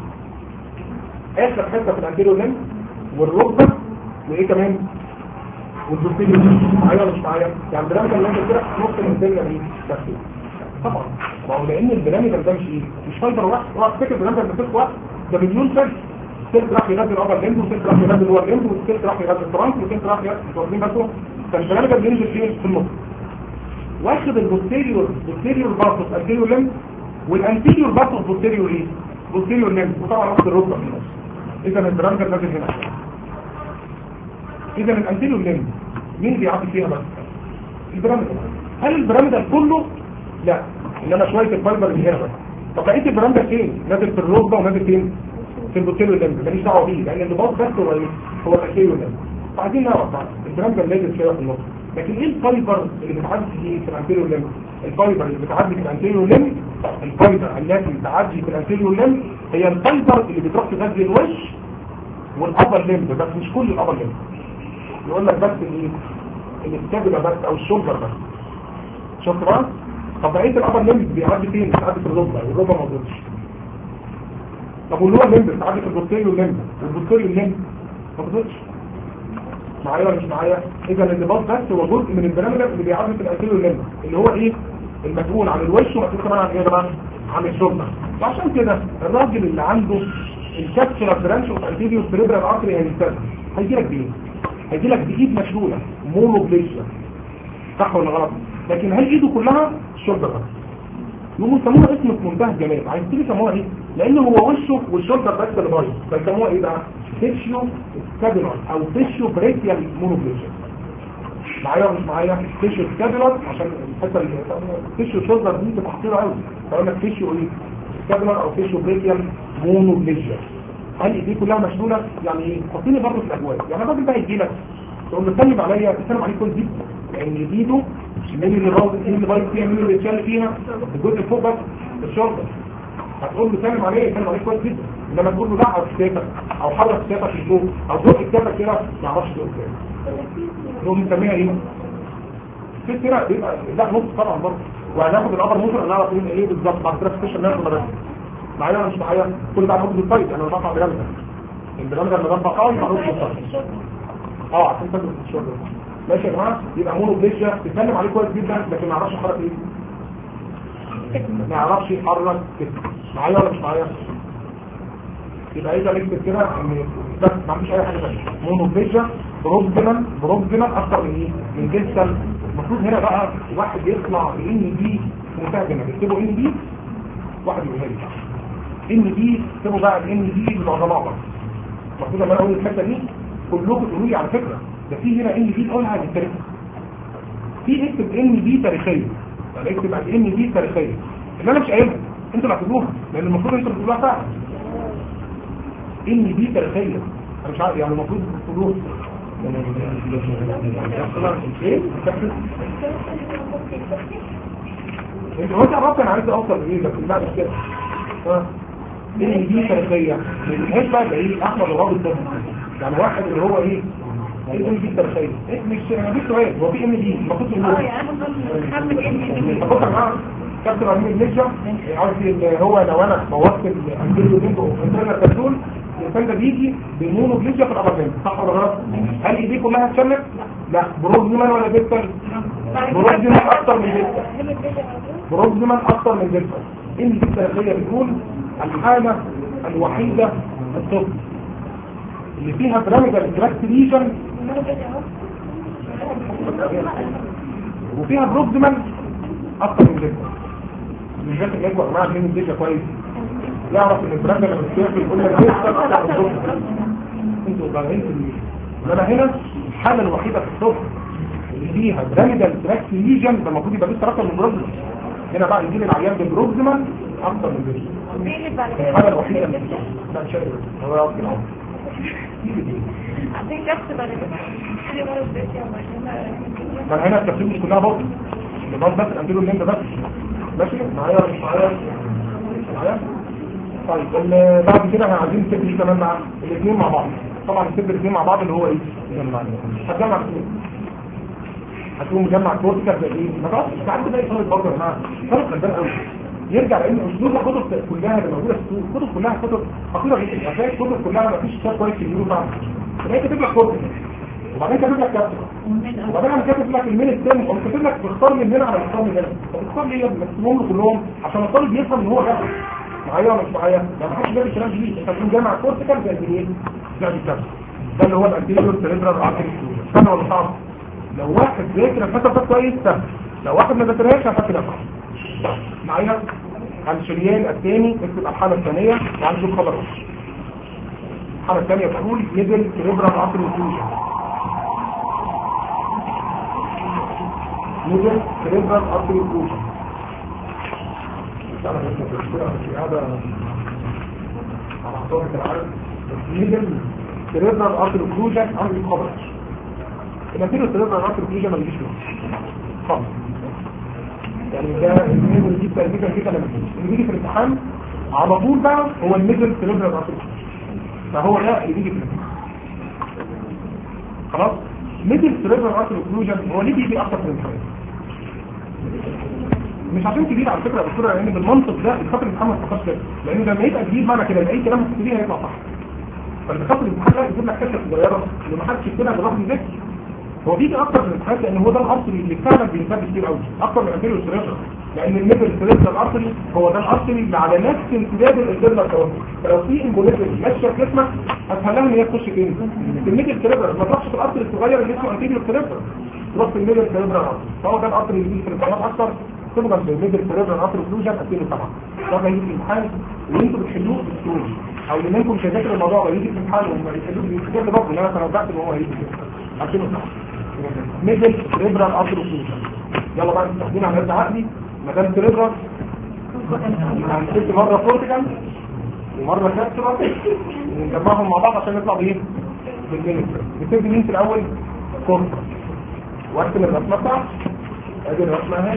اخر حته في الانتيريور ليمب والركبه وايه كمان والبوستيريور معايا ولا مش معايا يعني البرامج اللي انت كده في نص الانترنال ايه تخطيط طبعا ما هو لان البرامج ده مش ايه مش فايبر واحد اوعى تفتكر البرامج ده بتفك واحد ده مليون سلك سلك راح ينزل الابر ليمب وسلك راح ينزل اللور ليمب وسلك راح ينزل الترانك وسلك راح ينزل واخدين بالكم فالبرامج ده بينزل فين في النص واخد البوستيريور بوستيريور بارتوس انتيريور ليمب والانتيريور بارتوس بوستيريور ايه بوستيريور ليمب وطبعا واخد الركبه في النص اذا البرامج ده نازل هنا اذا الانتيريور ليمب مين بيعطي فيها بس البرامج هل البرامج كله لا انما شويه الفايبر اللي هنا بس طب بقيه البرامج فين نازل في الركبه ونازل فين في البوتيلو ليمب ماليش دعوه بيه لان اللي باظ بس هو ايه هو الاكيلو ليمب فعايزين نعرف بقى البرامج اللي نازل شويه في النص لكن ايه الفايبر اللي بتعدي في الانتيريور ليمب الفايبر اللي بتعدي في الانتيريور ليمب الفايبر التي بتعدي في الانتيريور ليمب هي الفايبر اللي بتروح تغذي الوش والابر ليمب بس مش كل الابر ليمب يقول لك بس الايه الاستابيلا بس او الشولدر بس شفت بقى طب بقيه الابر ليمب بيعدي فين بيعدي في الركبه والركبه ما بتظهرش طب واللور ليمب بتعدي في البوستيريو ليمب والبوستيريو ليمب ما بتظهرش معايا ولا مش معايا اذا الانضباط بس هو جزء من البرامج اللي بيعدي في الانتيريو ليمب اللي هو ايه المسؤول عن الوش ومسؤول كمان عن ايه يا جماعه عن الشولدر وعشان كده الراجل اللي عنده الكابسولار برانش اوف انتيريو سيريبرال ارتري هيستاذ هيجي لك بايه هيجي لك بايد مشلوله مونوبليشيا صح ولا غلط لكن هل ايده كلها شولدر بس يقوموا يسموها اسم في منتهى الجمال عايز تيجي يسموها ايه لان هو وشه والشولدر بس اللي بايظ فيسموها ايه بقى فيشيو سكابيلار او فيشيو بريكيال مونوبليشيا معايا ولا مش معايا فيشيو سكابيلار عشان الحته اللي فيشيو شولدر دي تبقى خطيره قوي فاقول لك فيشيو ايه سكابيلار او فيشيو بريكيال مونوبليشيا هل ايديه كلها مشلوله يعني ايه حطيني برضه في الاجواء يعني الراجل ده هيجي لك تقول له سلم عليا تسلم عليه كويس جدا لان ايده مين اللي باظ مين اللي بايظ فيها مين اللي بيتشال فيها الجزء اللي فوق بس الشرطه هتقول له سلم عليه يسلم عليه كويس جدا انما تقول له لا او كتافك او حرك كتافك لفوق او زق كتافك كده ما يعرفش يقول كده هو بنسميها ايه؟ في كده بيبقى ده نص طبعا برضه وهناخد الامر ممكن نعرف مين ايه بالظبط بعد كده في السيشن ناخد بس معايا ولا مش معايا كل ده هناخد بالطيب انا بقطع برامج البرامج اللي بقطعها هناخد بالطيب اه عشان تدرس الشغل ماشي يا جماعه يبقى مونو بليشيا تتكلم عليه كويس جدا لكن ما يعرفش يحرك ايه ما يعرفش يحرك كده معايا ولا مش معايا يبقى اذا نكتب كده ان بس ما عنديش اي حاجه ثانيه مونو بليشيا بروكسيمال بروكسيمال اكتر من ايه من جنسل المفروض هنا بقى واحد يطلع بان دي في منتهى الجمال يكتبوا ان دي واحد يقولها لي ان دي اكتبوا بقى الان دي بالعظماء بقى المفروض لما انا اقول الحته دي كلكم تقولوا لي على فكره ده في هنا ان دي تقولها عن التاريخ في اكتب ان دي تاريخيه يعني اكتب عن ان دي تاريخيه اللي انا مش قايلها انتوا اللي هتقولوها لان المفروض انتوا اللي تقولوها فعلا ان دي تاريخيه انا مش عارف يعني المفروض تقولوها ايه انت هو تعرفت انا عايز اوصل لايه بس لا مش كده ها ان دي تاريخيه مش بقى ايه احمد الرابط ده يعني واحد اللي هو ايه ايه ام دي تاريخيه إيه مش مفيش سؤال هو في ام دي المفروض اه يعني انا بفضل محمد ابني بص يا جماعه كابتن امين النجا قصدي ان هو لو انا بوظت الانتيريو ليمبو انترنال كابسول الانسان ده بيجي بمونو بليجيا في الابر ليمب صح ولا غلط؟ هل ايديه كلها اتشمت؟ لا بروزمان ولا بيتر؟ بروزمان اكتر من بيتر بروزمان اكتر من بيتر ان دي التاريخيه بتقول الحاله الوحيده في الطب اللي فيها برامج تراكت ليجن وفيها بروكسيمال اكتر من كده مش بس يا جماعه مين الدنيا كويس يعرف ان البراند لما بتقفل يقول لك ايه انتوا ضايعين في انا هنا الحاله الوحيده في الصف اللي فيها براميدال تراكت ليجن ده المفروض يبقى لسه رقم من بروكسيمال هنا بقى يجي لي العيان بالبروكسيمال اكتر من كده بيقلب بعد كده الحاله الوحيده اللي فيها لا مش قادر هو يقعد كده عشان كبس بعد كده كل مرة بيتي وبعدين ما هنا التفصيل مش كلها بطن اللي بس بس انتيرو الليمب بس ماشي معايا ولا مش معايا معايا طيب ال- بعد كده احنا عايزين نسيب دي كمان مع الاثنين مع بعض طبعا نسيب الاثنين مع بعض اللي هو ايه هتجمع الاثنين هتقوم مجمع كورتيكال زي ايه ما تعرفش مش عارف ده ايه فرق برضه يا جماعه فرق غلبان قوي يرجع لان اسلوب الكتب كلها اللي موجوده في السوق الكتب كلها كتب خطيره جدا هتلاقي الكتب كلها ما فيش كتاب كويس في اليوم بعد تلاقي كاتب لك كورتيكال وبعدين كاتب لك كابسول وبعدين انا كاتب لك المين التاني او كاتب لك تختار من هنا على تختار من هنا طب اختار ليه يا ابني مكتوبهم له كلهم عشان الطالب يفهم ان هو غلط معايا ولا مش معايا ما حدش جاب الكلام جديد انت بتقول جامع كورتيكال زي ايه زي الكابسول ده اللي هو الانتيريور سيريبرال ارتري سهل ولا صعب لو واحد ذاكر الفتره ده كويس سهل لو واحد ما ذاكرهاش هيحط ده صعب معايا الشريان الثاني اكتب الحاله الثانيه وهنشوف خبر الحاله الثانيه بتقول ميدل سيريبرال ارتري فيوجن ميدل سيريبرال ارتري فيوجن هذا على اعتبار العرض ميدل سيريبرال ارتري فيوجن عندي خبر الانتيريو سيريبرال ارتري فيوجن ما بيجيش له خالص يعني ده الميدل دي تقريبا كده لما اللي بيجي في الامتحان على طول بقى هو الميدل سيريبرال ارتري فهو ده اللي بيجي في الامتحان. خلاص ميدل سيريبرال ارتري اوكلوجن هو ليه بيجي اكتر في الامتحان مش عشان كبير على فكره يا دكتوره لان بالمنطق ده الخاطر الامتحان ما تفكرش كده لان لما يبقى كبير معنى كده اي كلام هتكتبيه هيطلع صح فالخاطر الامتحان ده يجيب لك حته صغيره اللي ما حدش يكتبها بالرغم من ذلك هو بيجي اكتر في الامتحانات لان هو ده الارتري اللي فعلا بينتبه كتير قوي اكتر من الانتيريو سيريبرال لان الميدل سيريبرال ارتري هو ده الارتري اللي على نفس امتداد الانترنال كاروتيد فلو في امبوليزم ماشيه في جسمك هتخليها ان هي تخش فين؟ في الميدل سيريبرال ما تروحش في الارتري الصغير اللي اسمه انتيريو سيريبرال تروح في الميدل سيريبرال ارتري فهو ده الارتري اللي بيجي في الامتحانات اكتر تبقى في الميدل سيريبرال ارتري اوكلوجن 2007 ده هيجي في الامتحان وانتوا بتحلوه بالسهوله او اللي منكم مش هيذاكر الموضوع ويجي في الامتحان وما بيحلوه بيفتكر لي برضه ان انا تنبأت ان هو هيجي كده 2007 ميدل سيريبرال ارتري اوكلوجن يلا بقى نستخدمها على قد عقلي ما دام سيريبرال هنشد مره كورتيكال ومره كابسولار ونجمعهم مع بعض عشان نطلع بايه؟ بالمينيتر نبتدي مين في الاول؟ كورتيكال وارسم الرسمه بتاعتي ادي الرسمه اهي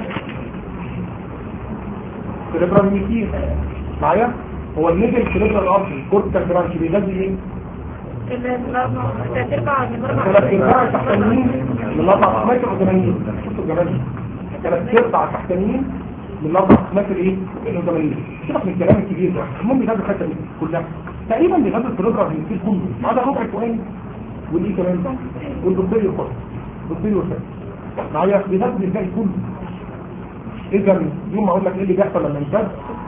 سيريبرال ميكير معايا هو الميدل سيريبرال ارتري كورتيكال برانش بيغذي ايه؟ تربع ثلاث ارباع تحتانيين من الاربع متر قداميين شفتوا الجمال ثلاث ارباع تحتانيين من الاربع متر ايه قداميين سيبك من الكلام الكبير ده المهم بيغذي الحته دي كلها تقريبا بيغذي السيريبرال ميكير كله ما عدا ربع الفوقاني والايه كمان والبطيء الخاص البطيء والخاص معايا بيغذي الباقي كله اذا يوم ما اقول لك ايه اللي بيحصل لما ينتج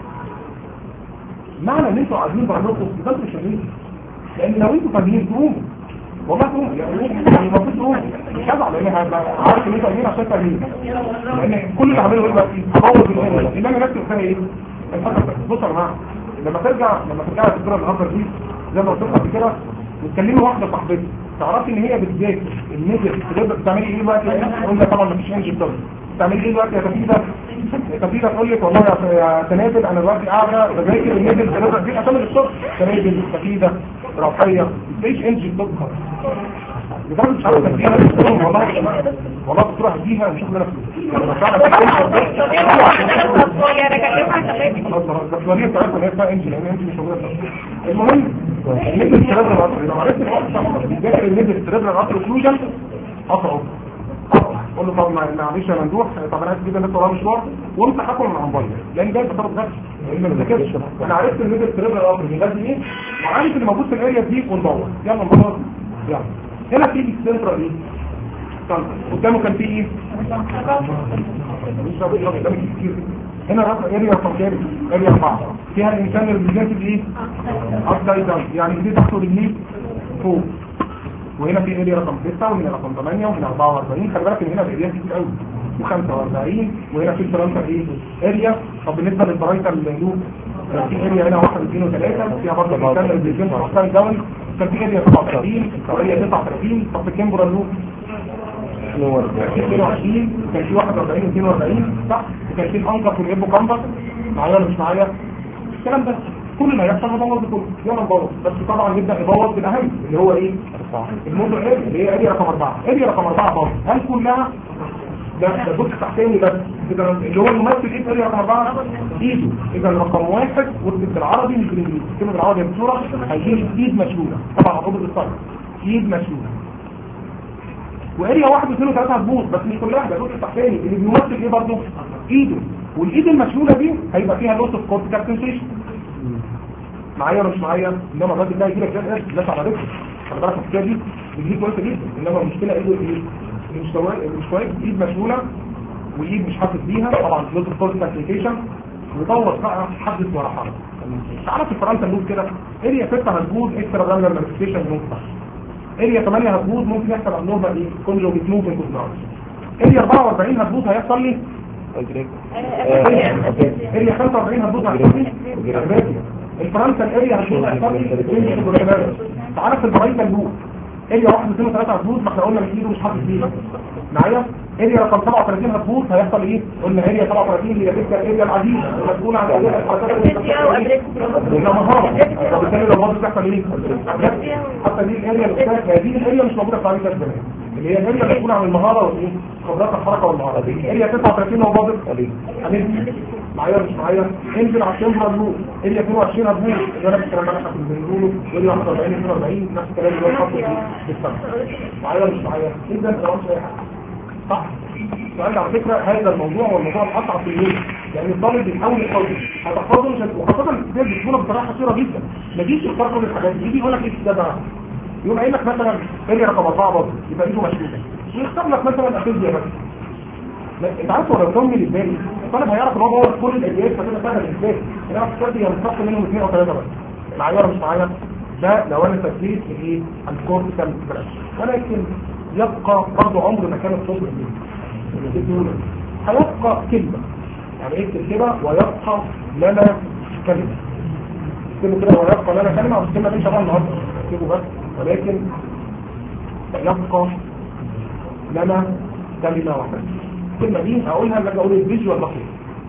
معنى ان انتوا عايزين بعضكم بجد مش فاهمين لان لو انتوا فاهمين تقوموا والله تقوموا يعني المفروض تقوموا مش هزعل لان هبقى عارف ان انتوا فاهمين عشان فاهمين لان كل اللي عمله يبقى تطور بالامور اللي انا نفسي فيها ايه بص يا جماعه لما ترجع لما ترجع الدكتوره النهارده دي زي ما قلت لكم قبل كده وتكلمي واحده صاحبتي تعرفي ان هي بتذاكر النزل تقدر بتعملي ايه دلوقتي قلنا طبعا مفيش انجل طبعا بتعملي ايه دلوقتي يا تفيده تفيده تقول لك والله يا يا تنازل انا دلوقتي قاعده بذاكر النزل تقدر دي اسامي الصبح تنازل تفيده رفيع مفيش انجل طبعا لدرجه مش عارف تديها والله والله بتروح اديها ونشوف لنا فلوس لما فعلا الدكتوريه بتاعتنا هي اسمها انجل لان انجل مش موجوده في المهم النزل السيريبرال ارتري لو عرفت الوقت صح بيذاكر النزل السيريبرال ارتري اوكلوجن قطعه قول له طب معلش يا ممدوح طب انا عايز كده الناس وراها مشوار وانت حكم مع موبايل لان ده بطرف نفسي لان ما بذاكرش انا عرفت النزل السيريبرال ارتري بيغذي ايه وعارف اللي موجود في الاريا دي وندور يلا ندور يلا هنا في السنترال ايه قدامه كان في ايه مش راضي يلا قدامك كتير هنا رقم اريا رقم كام اريا 4 فيها الانسان اللي بيجاسد ايه ابسايد داون يعني دي تحته رجليه فوق وهنا في اريا رقم 6 وهنا رقم 8 وهنا 44 خلي بالك ان هنا الاريا كتير قوي و45 وهنا في الفرنسا ايه اريا طب بالنسبه للبرايتال لوب في اريا هنا 1 2 و3 فيها برضه الانسان اللي بيجاسد ابسايد داون كان في اريا 37 واريا 39 طب في الكامبرا لوب 22 كان في 41 42 صح وكان في الانكر في الابو كامبر معايا ولا مش معايا الكلام ده كل اللي هيحصل نبوظ بكله يلا نبوظ بس طبعا نبدا نبوظ بالاهم اللي هو ايه الموضوع ايه اللي هي ادي رقم 4 ادي رقم 4 باظ هل كلها ده ده جزء تحتاني بس كده اللي هو الممثل ايه ادي رقم 4 ايده اذا رقم واحد واكتب بالعربي مش بالانجليزي اكتب بالعربي بصوره هيجيب ايد مشلوله طبعا عقوبه الصرف ايد مشلوله واريا واحد واثنين وثلاثة هتبوظ بس مش كلها ده الجزء التحتاني اللي بيمثل ايه برضه ايده والايد المشلولة دي هيبقى فيها لوس اوف كورتيكال سنسيشن معايا ولا مش معايا انما الراجل ده يجي لك جاز لا على رجله خلي بالك الحكايه دي بتجيب كويسه جدا انما المشكله ايده ايه اللي مش كويس مش كويس ايد مشلولة وايد مش حاسس بيها طبعا لوس اوف كورتيكال سنسيشن ويطور بقى حدث ورا حدث تعرف في فرنسا نقول كده اريا 6 هتبوظ اكسترا جانجر مانيفستيشن نقطه اريا 8 هتبوظ ممكن يحصل ابنورمال ايه كونجوجيت موفمنت اوف نارس اريا 44 هتبوظ هيحصل لي اريا 45 هتبوظ هيحصل لي الفرنسا الاريا هتبوظ هيحصل لي تعالى في البرايتا اللوب اريا 1 2 3 هتبوظ ما احنا قلنا مش ايده مش حاطط فيها معايا اريا رقم 37 هتبوظ هيحصل ايه قلنا اريا 37 اللي هي تلك الاريا العزيزه المسؤوله عن اداء الحركات وبالتالي لو باظت تحصل ايه حتى دي الاريا الاستاذ هذه الاريا مش موجوده في تعريف الزمان اللي هي الاريا مسؤوله عن المهاره والايه قدرات الحركه والمهاره دي اريا 39 هو فاضل هننزل معايا مش معايا انزل على الشمبر لو اريا 22 هتبوظ اللي انا الكلام ده احنا كنا بنقوله اريا 41 42 نفس الكلام اللي هو الخط بالسنه معايا مش معايا اذا الكلام مش اي حاجه صح سؤال على فكرة هذا الموضوع والموضوع الأصعب في اليوم يعني الطالب بيحاول يحفظه هتحفظه مش هت- وخاصة الكتاب بتكون بصراحة قصيرة جدا ما تجيش تختار كل الحاجات دي يجي يقول لك ايه ده بقى يقوم قايل لك مثلا اريا رقم أربعة برضه يبقى ايده مشدودة ويختار لك مثلا افيزيا بس لا انت عارف هو لو كمل الباقي الطالب هيعرف ان هو بوظ كل الاليات فتبقى سهله بالنسبه له انما في الكتاب هي مستقى منهم اثنين او ثلاثه بس معايا ولا مش معايا ده لو انا تسليت الايه الكورتيكال برانش ولكن يبقى برضه عمر ما كان الصبر دي هيبقى كلمة يعني اكتب كده ويبقى لنا كلمة اكتبوا كده ويبقى لنا كلمة والكلمة دي شغال النهارده اكتبوا بس ولكن يبقى لنا كلمة واحدة الكلمة دي هقولها لما اجي اقول الفيجوال بسيط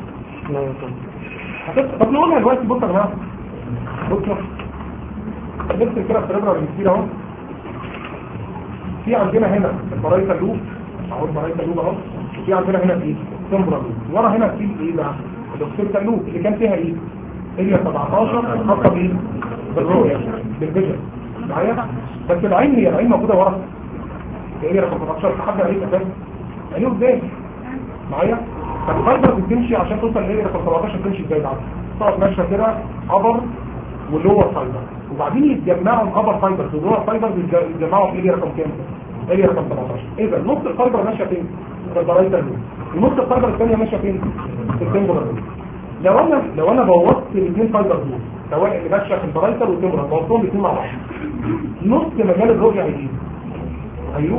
هتبقى طب نقولها دلوقتي بص يا جماعة بصوا نكتب كده السيربرا كتير اهو في عندنا هنا البرايتا لوب اهو البرايتا لوب اهو وفي عندنا هنا ايه سمبرا لوب ورا هنا في ايه بقى الاوكسيتا لوب اللي كان فيها ايه هي 17 خاصه بايه بالرؤيه بالفيجن معايا بس العين هي العين موجوده ورا هي رقم 17 حد عليك اساسا عينيه قدام معايا فالفايبر بتمشي عشان توصل لهي رقم 17 تمشي ازاي بعد تقعد ماشيه كده ابر واللور فايبر وبعدين يتجمعوا الابر فايبر واللور فايبر يتجمعوا في اريا رقم كام اريا رقم 17 اذا نص الفايبر ماشيه فين في البرايتر لوب ونص الفايبر الثانيه ماشيه فين في التمبرال لوب لو انا لو انا بوظت الاثنين فايبر دول سواء اللي ماشيه في البرايتر والتمبرال بوظتهم الاثنين مع بعض نص مجال الرؤيه هيجي هيروح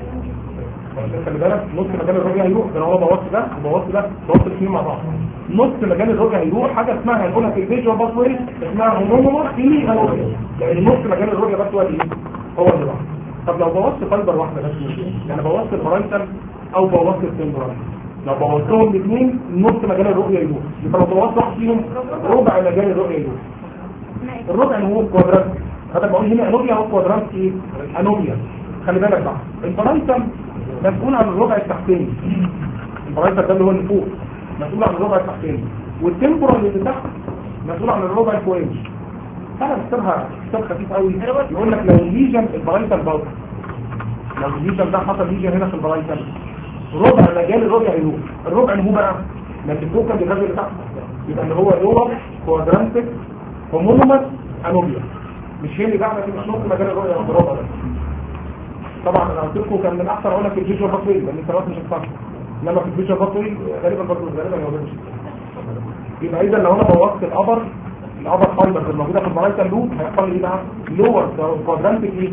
خلي بالك نص مجال الرؤيه هيروح ده انا هو بوظت ده وبوظت ده بوظت الاثنين مع بعض نص مجال الرؤيه هيروح حاجه اسمها هنقولها في الفيجوال باس واي اسمها هومونومر في الرؤيه لان نص مجال الرؤيه بس هو ايه هو اللي راح طب لو بوظت فايبر واحده بس يعني بوظت البرايتر او بوظت التمبرال لو بوظتهم الاثنين نص مجال الرؤيه يروح يبقى لو بوظت واحد فيهم ربع مجال الرؤيه يروح الربع اللي هو كوادرات هذا بقول هنا انوميا هو كوادرات ايه انوميا خلي بالك بقى البرايتر مسؤول عن الربع التحتاني البرايتر ده اللي هو اللي فوق مسؤول عن الربع التحتاني والتمبرال اللي تحت مسؤول عن الربع الفوقاني انا بكتبها كتاب خفيف قوي يقول لك لو الليجن البرايتر باظ لو الليجن ده حصل ليجن هنا في البرايتر ربع مجال الربع هيروح الربع اللي هو بقى لكن فوق كان بيغذي اللي تحت يبقى اللي هو لور كوادرانتك هومونومس انوميا مش هي اللي بعمل مش نص مجال الرؤيه الربع ده طبعا انا قلت لكم كان من احسن اقول لك الفيجوال بطوي لان الثلاث مش هتفهم انما في الفيجوال بطوي غالبا برضه غالبا ما مش يبقى اذا لو انا بوظت الابر الابر فايبر الموجوده في البرايتال لوب هيحصل لي ايه بقى لور كوادرانتك ايه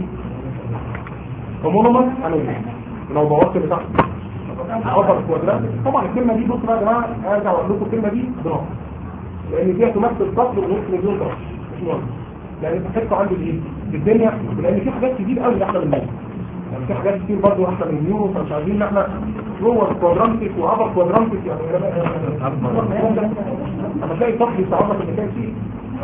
هومونومس انوميا لو بوظت اللي تحت الابر كوادرانتك طبعا الكلمه دي بصوا بقى يا جماعه ارجع اقول لكم الكلمه دي بنص لان فيها تمثل فصل ونص مليون طرف مش مهم يعني بتحسوا عندي ايه في الدنيا لان في حاجات كتير قوي احلى من الناس يعني في حاجات كتير برضه احلى من النيورو فمش عايزين ان احنا جوه كوادرانتك وابر كوادرانتك يعني لما تلاقي طفل يستعرض في المكان فيه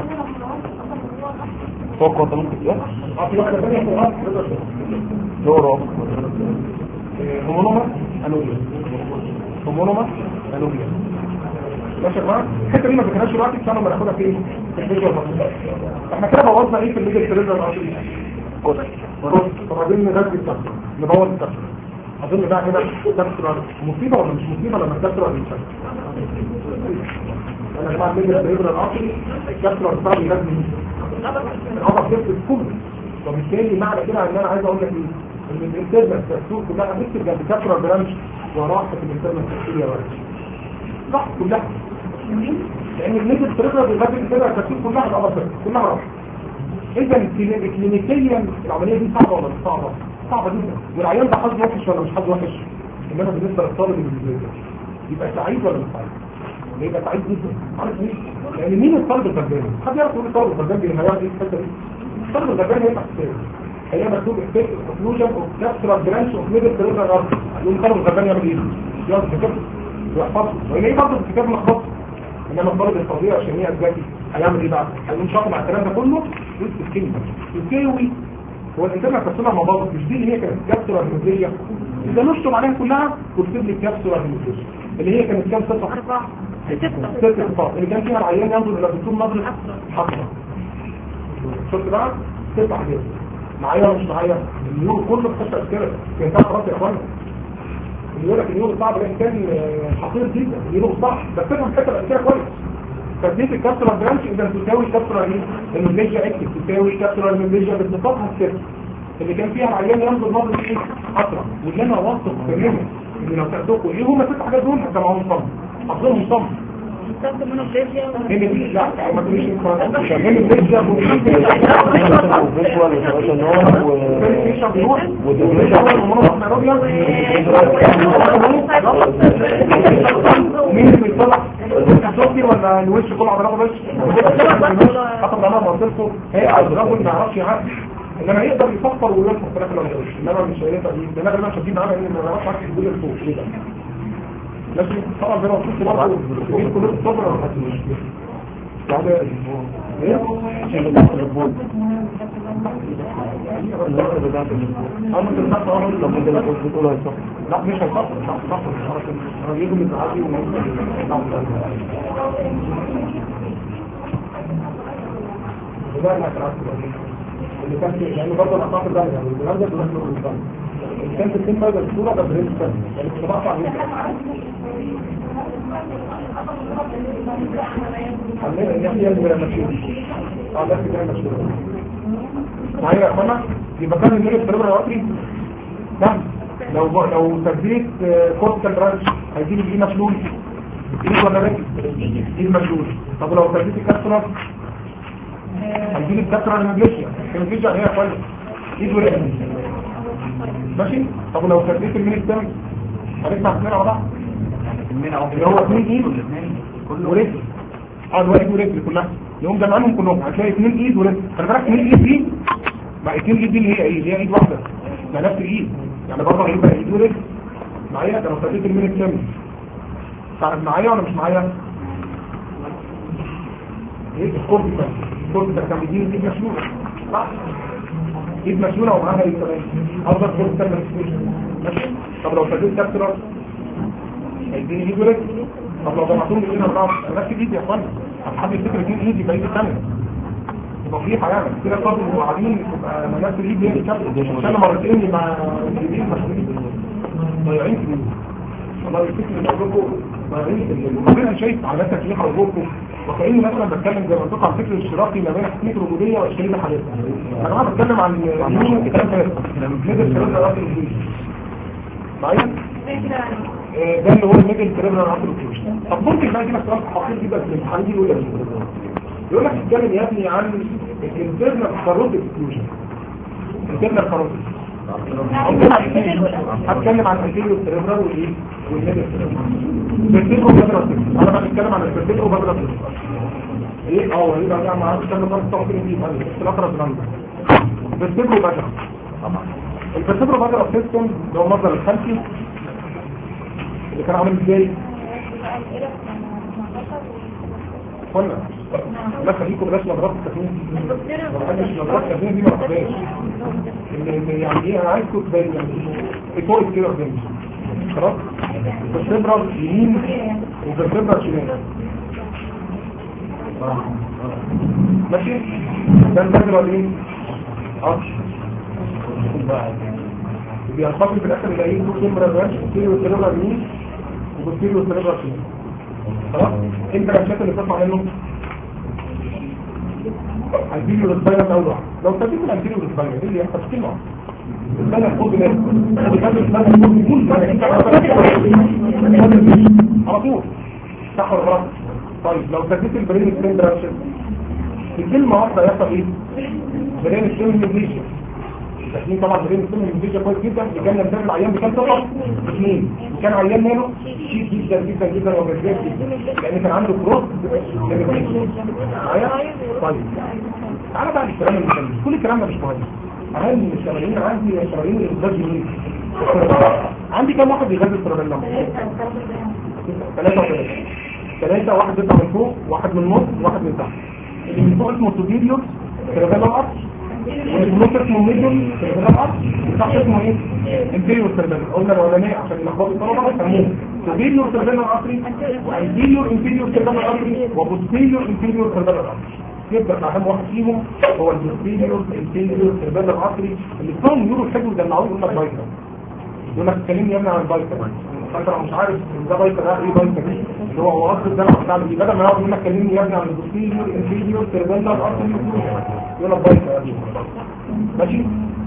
فوق كوادرانتك ايه؟ اه في واحده ثانيه في الارض دورة هومونوما انوبيا هومونوما انوبيا ماشي يا جماعه الحته دي ما ذكرناش دلوقتي عشان لما ناخدها في ايه في الفيديو البسيط احنا كده بوظنا ايه في الميدل تريزر الارضي طب عايزين نغذي الكسر نبوظ الكسر اظن بقى هنا كسر مصيبه ولا مش مصيبه لما الكسر ينشف انا يا جماعه الميدل تريزر الارضي الكسر بتاعه بيغذي العضله بتفصل كله وبالتالي معنى كده ان انا عايز اقول لك ايه ان الانترنال تكتور كلها هتكتب جنب كسر برانش وراحه الانترنال تكتور يا ولد صح كلها لان النسبة الطريقة بيغذي كده التركيز كلها الأمر كلها راح إذا كلينيكيا العملية دي صعبة ولا مش صعبة؟ صعبة جدا والعيان ده حظ وحش ولا مش حظ وحش؟ إنما بالنسبة للطالب اللي يبقى سعيد ولا مش سعيد؟ يبقى سعيد جدا عارف ليه؟ لأن مين الطالب الغلبان؟ حد يعرف يقول الطالب الغلبان هيعمل ايه في الحتة دي؟ الطالب الغلبان هيبقى حساب هي مكتوب اكتب اوكلوجن اوف كابسولار برانش اوف ميدل تريزر ارض يقول الطالب الغلبان يعمل ايه؟ يقعد يذاكر ويحفظه ويلاقيه برضه في الكتاب ملخبط انما الطالب الفظيع عشان هي ذكي هيعمل ايه بقى؟ هيقوم شاطر مع الكلام ده كله ويكتب كلمه يساوي هو الانترنال كابسولا ما باظت مش دي اللي هي كانت كابسولا هيموفيليا اذا نشتم عليها كلها تكتب لي كابسولا هيموفيليا اللي هي كانت كام صفحه أربعة ست صفحات اللي كان فيها العيان ينظر الى الدكتور نظره حقا شفت بقى ست حاجات معايا ولا مش معايا النيورو كله بتشتغل كده كان تعرف راسي يا اخوانا اللي يقول لك النيورو صعب ده كان خطير جدا النيورو صح بس تفهم الحته الاساسيه كويس تثبيت الكابسولا برانش اذا تساوي كابسولا ايه الميجا اكتف تساوي كابسولا الميجا باتفاقها الست اللي كان فيها العيان ينظر نظر ايه اسرع واللي انا واثق تماما ان لو تاخدوا ايه هم الست حاجات دول هتسمعوهم صم حافظهم صم نستخدم منوبليزيا هنا دي لا ما تقوليش انت شغال الرجله فيجوال وثلاثة نور و مين اللي بيطلع الصوتي ولا الوش كله عضلاته بس حتى انا ما قلت هي عضلاته ما يعرفش يعرف انما يقدر يفكر ويفكر في الاخر ولا يقولش انما مش هيقدر دي انا غالبا شديد معانا ان ما يعرفش عارف يقول الصوت ايه ده لكن طبعا زي ما قلت برضه في كليه الصبر ولا حاجه يعني ايه عشان بتاعت البول انا كنت بقى لما انت كنت بتقول هيصح لا مش هيصفر مش هيصفر انا يجي من العادي وده اللي هتعرف اللي كان في يعني برضه الاعصاب ده يعني الكلام ده بيقول كان في السن ده الصوره ده برين سن يعني كنت بقطع خلينا نحيي المشهور اه ده كده مشهور معايا يا اخوانا يبقى كان النيل السيربرال الارتري ده لو لو تثبيت كورتيكال برانش هيجيب ايه مشلول ايه ولا رجل ايه مشلول طب لو تثبيت الكابسولا هيجيب الكابسولا المجلسيا المجلسيا هي كويس ايد ورجل ماشي طب لو تثبيت المين الدم هنفتح اثنين على بعض اللي هو اثنين ايد ورجل اه الواحد ورجل كلها يقوم جمعانهم كلهم هتلاقي اثنين ايد ورجل خلي بالك اثنين ايد دي مع اثنين ايد دي اللي هي ايه اللي هي ايد واحده ما نفس الايد يعني برضه هيبقى ايد ورجل معايا ده لو خدت المين الكامل تعرف معايا ولا مش معايا ايه الكورت ده الكورت ده كان بيجي ايد مشلوله صح ايد مشلوله ومعاها ايه كمان افضل كورت ده ماشي طب لو خدت كابسولا هيديني ايد ورجل طب لو جمعتهم الاثنين اربعه نفس الايد يا اخوانا حد يفتكر اثنين ايد يبقى ايد ثانيه يبقى في حياه كده قبل وبعدين يبقى نفس الايد دي كابسولا عشان مرتين يبقى الايدين مشلولين ضايعين في والله الفكر اللي بقولكم ضايعين انا شايف على تكليف ارجوكم وكاني مثلا بتكلم زي ما قلت عن فكر الاشتراكي ما بين حكميه الرجوليه واشكاليه الحداثه انا ما بتكلم عن اليمين الكلام ده ميدل سيريبرال ارتري معايا آه، ده اللي هو الميدل سيريبرال ارتري طب ممكن بقى يجيلك سؤال خطير جدا في الامتحان دي يقول لك يقول لك اتكلم يا ابني عن الانترنال كاروتيد اكسكلوجن الانترنال كاروتيد هتكلم عن الانتيريو سيريبرال والايه والميدل سيريبرال بدرس انا بتكلم عن الفيرتيبرو بدرس ايه اه هي بقى مع الكلام ده التوصيل دي في الاقرب من الفيرتيبرو بدرس الفيرتيبرو بدرس سيستم ده هو المصدر الخلفي اللي كان عامل ازاي قلنا لا خليكم بلاش نظرات التكوين ما بحبش نظرات التكوين دي ما بحبهاش اللي يعني ايه انا عايزكم تبين يعني ايكوال كده قدامي خلاص بالخبره يمين وبالخبره شمال ماشي ده الفكره ايه اه بينخفض في الاخر يلاقيه تو كاميرا باش بوستيريو سيريبرال يمين وبوستيريو سيريبرال شمال خلاص انت الشكل اللي بتطلع منه الفيديو للسباينال اول واحد لو تجيب الفيديو للسباينال ايه اللي يحصل كلمه السباينال فوق ناس بيخلي السباينال فوق يكون على طول صح ولا غلط طيب لو تجيب البرين سترين برانشن الكلمه واحده يحصل ايه برين سترين ميديشن تحليل طبعا برين سترين ميديشن كويس جدا بيجنن ده العيان بكام طبعا اثنين كان عيان ماله شيك جدا جدا جدا وجذاب جدا لان كان عنده كروس معايا طيب تعالى بقى للكلام المهم كل الكلام ده مش مهم اهم الشرايين عندي الشرايين اللي بتغذي مين عندي كام واحد بيغذي السيربيلم ثلاثة وثلاثة ثلاثة واحد بيطلع من فوق واحد من النص واحد من تحت اللي من فوق اسمه سوبيريور سيربيلم ارش والنص اسمه ميدل سيربيلم ارتري تحت اسمه ايه انتيريور سيربيلم قلنا الاولانيه عشان يلخبطوا الطلبه سموه سوبيريور سيربيلم ارتري وانتيريور انتيريور سيربيلم ارتري وبوستيريور انتيريور سيربيلم ارتري يبقى اهم واحد فيهم هو البوستيريور انتيريور سيربيلم ارتري اللي اسمهم نيورو حلو يجمعوه يقول لك بايكر يقول لك كلمني يا ابني عن البايكر فانت لو مش عارف ده بايكر ده ايه بايكر دي اللي هو هو اصل الجامعه بتاع دي بدل ما يقعد يقول لك كلمني يا ابني عن البوستيريور انتيريور سيربيلم ارتري يقول لك بايكر دي ماشي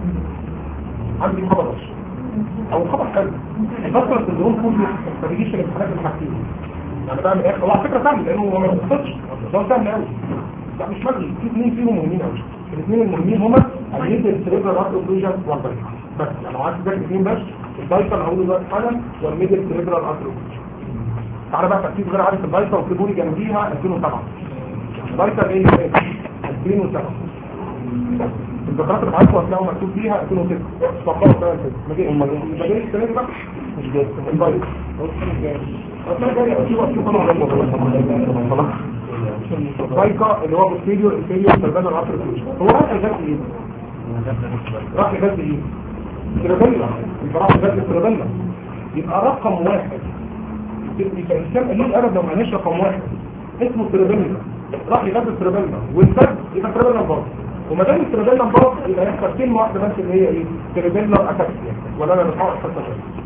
عندي خبر وحش او خبر حلو البصره السندروم كله ما بيجيش في الامتحانات الحاجتين يعني بعمل ايه هو على فكره سهل لانه هو ما بيخططش ده سهل قوي لا مش مجري في اثنين فيهم مهمين قوي الاثنين المهمين هما اليد السريبرال ارتروفيجن والبايكر بس انا عايز ده الاثنين بس البايكر هقول دلوقتي حالا والميدل سريبرال ارتروفيجن تعالى بقى تركيز غير عارف البايكر واكتبوا لي جنبيها 2007 البايكر ايه 2007 الدكاتره اللي معاكم هتلاقوا مكتوب فيها 2006 فقط كمان كده ما جاي ما جاي السنه دي بقى مش جاي البايكر اصلا جاي اشوف اشوف انا بايكا اللي هو بوستيريور انتيريور سيرفانا العصر هو راح يجاب ايه راح يجاب ايه سيرفانا يبقى راح يجاب سيرفانا يبقى رقم واحد يبقى الانسان قليل الادب لو معناش رقم واحد اسمه سيرفانا راح يجاب سيرفانا والفرد يبقى سيرفانا برضه وما دام السيرفانا برضه يبقى يحصل كلمه واحده بس اللي هي ايه سيرفانا اتاكسيا ولا انا بحاول احطها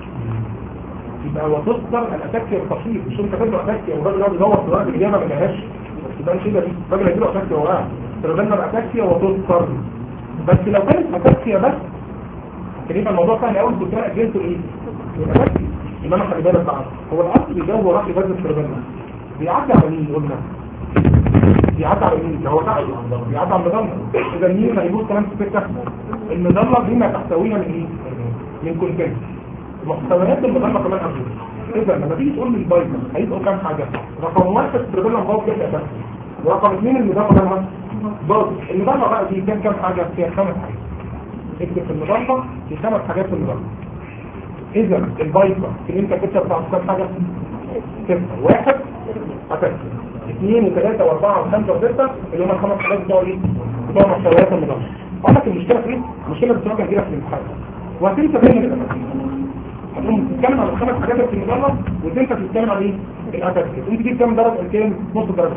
يبقى هو تذكر الاتاكسيا التقليد مش انت فاكر اتاكسيا والراجل يقعد يدور في ورقه الاجابه ما لقاهاش يبقى كده دي الراجل هيجيله اتاكسيا وقع سيرفانا اتاكسيا وتذكر بس لو كانت اتاكسيا بس كان يبقى الموضوع سهل قوي كنت انا اجلته ايه؟ الاتاكسيا انما خلي بالك بقى هو الاصل جو راح يبدل سيرفانا بيعدي على مين قلنا بيعدي على مين ده هو تحت بيعدي على المظله اذا مين هيقول كلام في السكه المظله دي ما تحتويها من ايه؟ من كونتين محتويات المظله كمان قبل اذا لما تيجي تقول لي البايكر هيبقوا كام حاجه رقم واحد تربيلا باظ كده اساسا ورقم اثنين المظله ده باظ المظله بقى دي كام كام حاجه فيها خمس حاجات اكتب في المظله في خمس حاجات في المظله اذا البايكر اللي انت كنت بتاع كام حاجه ستة واحد أساسي اثنين وثلاثة واربعة وخمسة وستة اللي هم الخمس حاجات بتوع ايه؟ بتوع محتويات المظله اقول لك المشكلة في ايه؟ المشكلة بتواجه كده في الامتحان وهتنسى دايما الاساسي هتقوم تتكلم عن الخمس حاجات في المجرد وانت تتكلم عن ايه الاساسي انت تجيب كام درجه كام نص درجه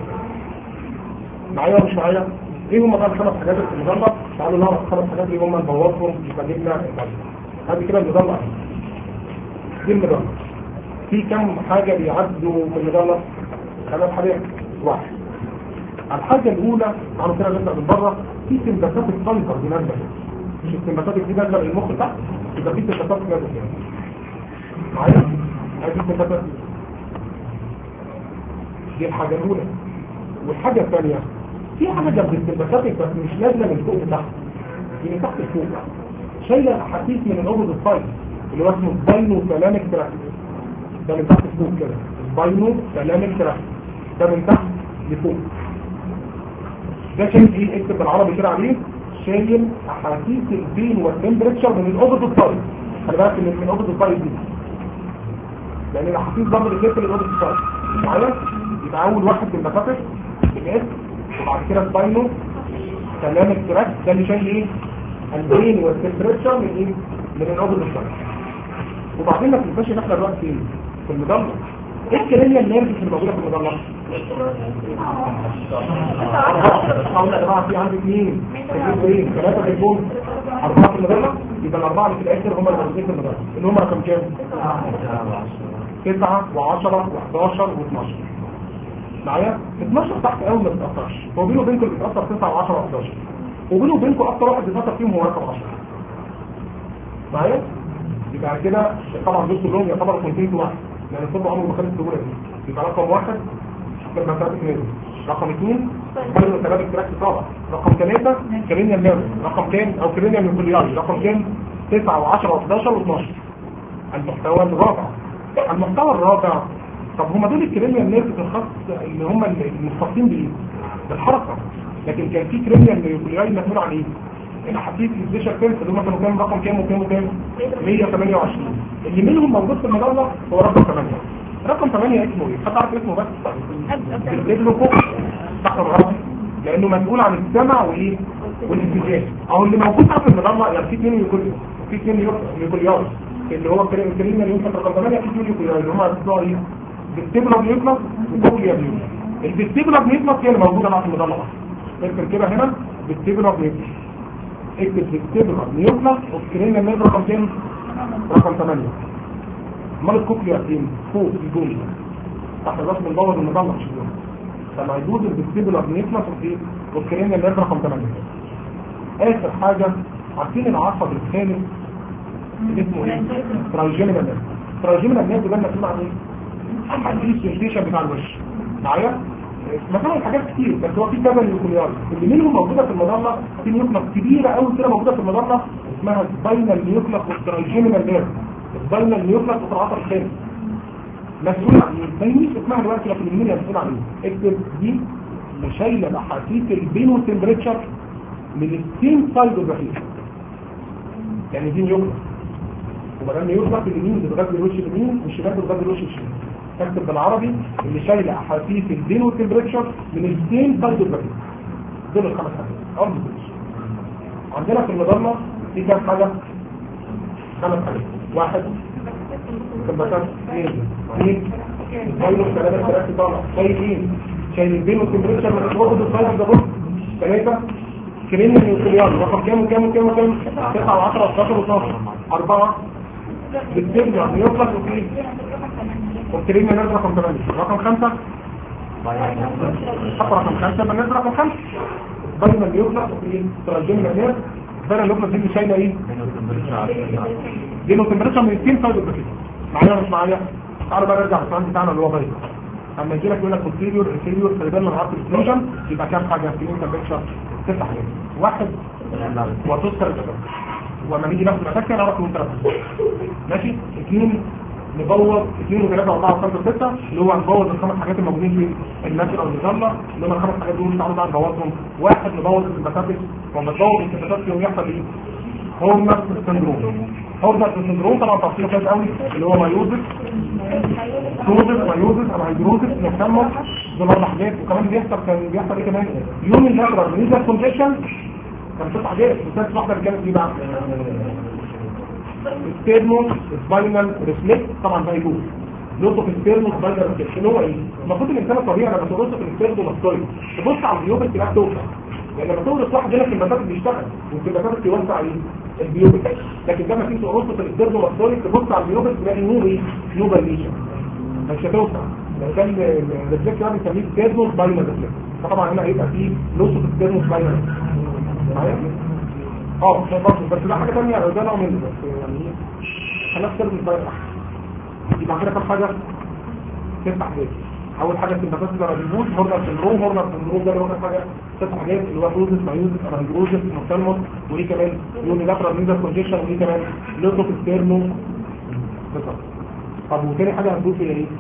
معايا ولا مش معايا ايه هم بقى الخمس حاجات في المجرد تعالوا نعرف الخمس حاجات اللي هم نبوظهم يبقى جبنا هذه كده المجرد دي المجرد في كم حاجه بيعدوا في المجرد خمس حاجات واحد الحاجه الاولى تعالوا كده نبدا من بره في سمباتات السنتر دي نازله مش السمباتات دي نازله للمخ تحت يبقى في سمباتات نازله معايا هذه السمباتات دي الحاجة الأولى والحاجة الثانية في حاجة جنب السمباتات بس مش نازلة من فوق لتحت دي من تحت لفوق شايلة أحاسيس من الأوبز الصيد اللي هو اسمه باينو سلامك تراك ده من تحت لفوق كده باينو سلامك تراك ده من تحت لفوق ده شايل ايه اكتب بالعربي كده عليه شايل احاسيس البين والتمبريتشر من الاوبز الصيد خلي بالك من من الاوبز الصيد دي لان الاحاسيس برضه اللي بتقفل الاوبز الصيد معايا يبقى اول واحد في المسافه الاس وبعد كده الباينو سلام التراك ده اللي شايل ايه البين والتمبريتشر من ايه من الاوبز الصيد وبعدين ما تنساش ان احنا دلوقتي فين في المضله ايه الكليه النيرفس اللي موجوده في المضله حاول يا جماعه في عندي اثنين تجيب ايه ثلاثه في البون اربعه في المضله يبقى الاربعه اللي في الاخر هم اللي موجودين في المضله اللي هم رقم كام 9 و10 و11 و12 معايا 12 تحت قوي ما بتاثرش هو بينه وبينكم اللي بيتاثر 9 و10 و11 وبينه وبينكم اكتر واحد بيتاثر فيهم هو رقم 10 معايا يبقى كده طبعا دوست لهم يعتبر كونتينت واحد لان الطب عمره ما خد السهوله دي يبقى رقم واحد لما ثابت نازل رقم اثنين قالوا ثلاثة تراك طابع رقم ثلاثة كرينيا النازل رقم كام او كرينيا من كلياري رقم كام 9 و10 و11 و12 المحتوى الرابع المحتوى الرابع طب هم دول الكريميا النيرفس الخاص اللي هم المختصين بايه بالحركه لكن كان في كريميا النيوكلياي مسؤول عن ايه الاحاسيس الفيشر كيرف اللي هم كانوا كام رقم كام وكام وكام 128 اللي منهم موجود في المجله هو رقم 8 رقم 8 اسمه ايه حد عارف اسمه بس بتكتب له فوق تحت الغرب لانه مسؤول عن السمع وايه والاتجاه او اللي موجود في المضمه يعني في اثنين نيوكليوس في اثنين نيوكليوس اللي هو الكريم اللي يمكن رقم 8 في اثنين نيوكليوس اللي هم بتوع ايه فيستيبولار نيوكليوس وكوكليا نيوكليوس الفيستيبولار نيوكليوس هي اللي موجوده بقى في المضمه اكتب كده هنا فيستيبولار نيوكليوس اكتب فيستيبولار نيوكليوس والكريم اللي رقم كام رقم 8 امال الكوكليا فين فوق في الجول تحت الراس من بره المضمه مش الجول لما يجوز الفيستيبولار نيوكليوس في والكريم اللي رقم 8 اخر حاجة عارفين العصب الخامس اللي اسمه ايه ترايجيمينال نيرف ترايجيمينال نيرف ده مسؤول عن ايه حديث السنسيشن بتاع الوش معايا مثلا حاجات كتير بس هو في كذا نيوكليار اللي منهم موجوده في المظله في نيوكليس كبيره قوي كده موجوده في المظله اسمها سباينال نيوكليس والترايجيمينال نيرف سباينال نيوكليس في العصب الخامس مسؤول عن ايه؟ ما يميش اسمها دلوقتي لكن المين مسؤول عن ايه؟ اكتب دي اللي شايله احاسيس البين والتمبريتشر من السين سايد الرحيم يعني دي نيوكليس وبعدين يطلق اليمين بتغذي الوش اليمين والشمال بتغذي الوش الشمال تكتب بالعربي اللي شايله احاسيس البين والتمبريتشر من السين سايد الرحيم دول الخمس حاجات ارض الوش عندنا في المضمه في كام حاجه خمس حاجات واحد كمباتات اثنين اثنين الفايروس ثلاثة ثلاثة طالع شايلين شايل البين والتمبريتشر من الوقت الفايروس ده بص ثلاثة كريم النيوكليار رقم كام وكام وكام وكام 9 و10 و11 و12 أربعة بالتبنى نيوكلاس وكريم والكريم نازل رقم 8 رقم 5 حط رقم 5 بنزل رقم 5 بين النيوكلاس وكريم ترجمنا نير بين النيوكلاس دي اللي شايله ايه؟ دي لو تمبريتشر من 2 فايد بكده معايا ولا مش معايا؟ تعالوا بقى نرجع للسؤال بتاعنا اللي هو غير اما يجي لك يقول لك posterior inferior خلي بالنا من عرض الاكسلوجن يبقى كام حاجه في تمبريتشر تسع حاجات واحد وتذكر الجبل وما نيجي ناخد الاتاكه نعرف من ثلاثه ماشي اثنين نبوظ اثنين وثلاثه واربعه وخمسه وسته اللي هو نبوظ الخمس حاجات الموجودين في الناشر او المظله اللي هم الخمس حاجات دول تعالوا بقى نبوظهم واحد نبوظ السمباتيك وما تبوظ السمباتيك يوم يحصل ايه؟ هورنر سندروم هورنر سندروم طبعا تفصيله كويس قوي اللي هو مايوزس سوزس مايوزس او هيدروزس نسمى دول اربع حاجات وكمان بيحصل كان بيحصل ايه كمان يوم النقرة بالنسبه كونجكشن كان ست حاجات بس واحده اللي كانت دي بقى ستيرنو سباينال ريفلكس طبعا ده يجوز لوتو في ستيرنو سباينال ريفلكس اللي هو ايه المفروض الانسان الطبيعي لما تبص في الستيرنو مستوي تبص على الجيوب تلاقيها توسع يعني لما تورث واحد هنا في المسافه بيشتغل وفي المسافه بيوسع ايه البيوب لكن لما تيجي تقص في الستيرنو مستوي تبص على الجيوب تلاقي نور ايه نوبل ليشن مش هتوسع لو كان الريفلكس ده بنسميه ستيرنو سباينال ريفلكس فطبعا هنا هيبقى فيه لوتو في ستيرنو سباينال معايا اه برضه بس لا حاجه ثانيه ده نوع منه بس يعني خلاص كده مش ضايع يبقى كده كام حاجه ست حاجات اول حاجه السمباتيك راديوز هورنر سندروم هورنر سندروم ده اللي هو حاجه ست حاجات اللي هو روزس مايوزس ارانجروزس مورتالموس وايه كمان يوني لاترال ميزر كونجكشن وايه كمان لوتو ستيرنو بالظبط طب وتاني حاجه هنقول فيها ايه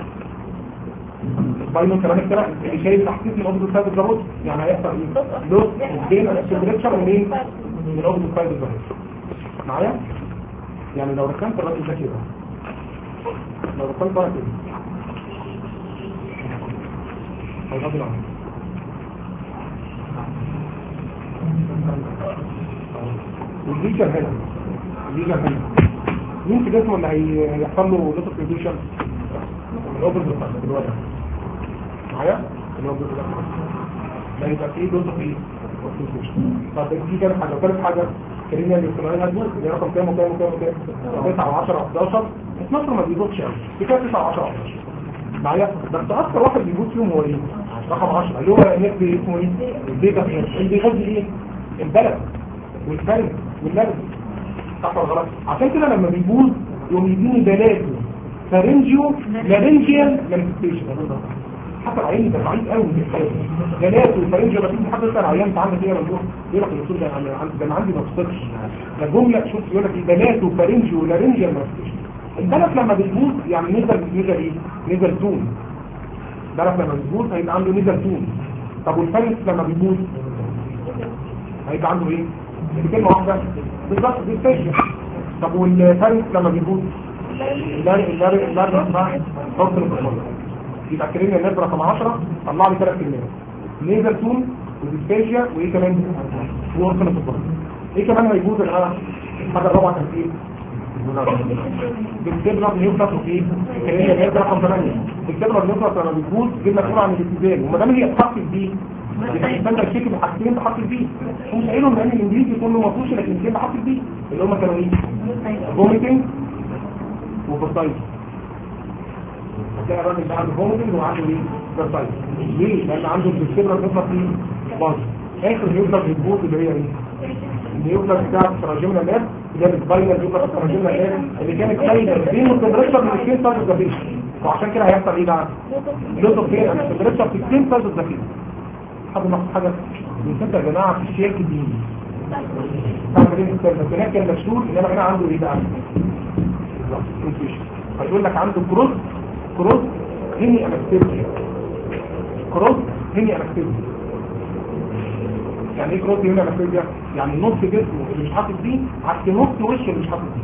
باينو كمان كده اللي شايف تحقيق من اوبن سايد الزبط يعني هيحصل ايه لوس بين التمبريتشر ومين من اوبن سايد الزبط معايا يعني لو ركنت الراجل ده كده لو ركنت بقى كده هيغضي عنه والليجر هنا الليجر هنا مين في جسمه اللي هيحصل له لوتو كريديشن الاوبن بالظبط الوضع معايا الاوبن بالظبط لا يبقى فيه جزء فيه طب دي كانت حاجه ثالث حاجه كريميا الاجتماعيه هتبوظ اللي رقم كام وكام وكام وكام 9 و10 11 12 ما بيبوظش قوي دي كانت 9 و10 11 معايا بس اكتر واحد بيبوظ فيهم هو ايه رقم 10 اللي هو نسبي اسمه ايه البيتا اللي بيغذي ايه البلد والفرد واللبن صح ولا غلط عشان كده لما بيبوظ يقوم يديني بلاده فارنجيو لارنجيال مانيفستيشن حتى العين ده ضعيف قوي جلات وفارنجيو بس انت حتى انت العيان انت عندك ايه مندوب يقول لك الدكتور ده انا عندي ده انا عندي ما بصدقش ده جمله شوف يقول لك بنات وفارنجيو لارنجيال مانيفستيشن البلد لما بتبوظ يعني نزل نزل ايه نزل تون البلد لما بتبوظ هيبقى عنده نزل تون طب والفارنج لما بيبوظ هيبقى عنده ايه بكلمه واحده بالظبط دي طب والفارنج لما بيبوظ اللاري اللاري اللاري اسمها صوت الانفصال يبقى كريميا الناس رقم 10 طلع لي ثلاث كلمات نيزل تون وديسبيشيا وايه كمان وربنا في الضغط ايه كمان هيجوز الحاجه الرابعه كانت ايه بالكبرة بنيوكلاس وفيه الكلية اللي هي رقم 8 بالكبرة بنيوكلاس لما بتبوظ جبنا صورة عن الاتزان وما دام هي بتحقق دي يبقى الانسان ده الشيك بحاجتين بحقق دي هم قايلهم لان الانجليزي كله ما فيهوش لكن الاثنين بحقق دي اللي هم كانوا ايه؟ فوميتنج وفرتايز هتلاقي الراجل ده عنده فوميتنج وعنده ايه؟ فرتايز ليه؟ لان عنده بالكبرة بنيوكلاس فيه باظ اخر نيوكلاس بتبوظ اللي هي ايه؟ النيوكلاس بتاعت تراجمنا لاب اللي هي الفاينل نيوكلاس تراجمنا لاب اللي كانت سايده بين التمبريتشر من الاثنين سايد الزفير وعشان كده هيحصل ايه بقى؟ لوتو فين التمبريتشر في الاثنين سايد الزفير حد ناقص حاجه بنسمى يا جماعه في الشيك دي طبعا دي بس هناك كان مشهور انما هنا عنده ايه بقى؟ هيقول لك عنده كروس كروس هني انستيزيا كروس هني انستيزيا يعني ايه كروس هنا انستيزيا يعني نص جسمه اللي مش حاطط دي عكس نص وشه اللي مش حاطط دي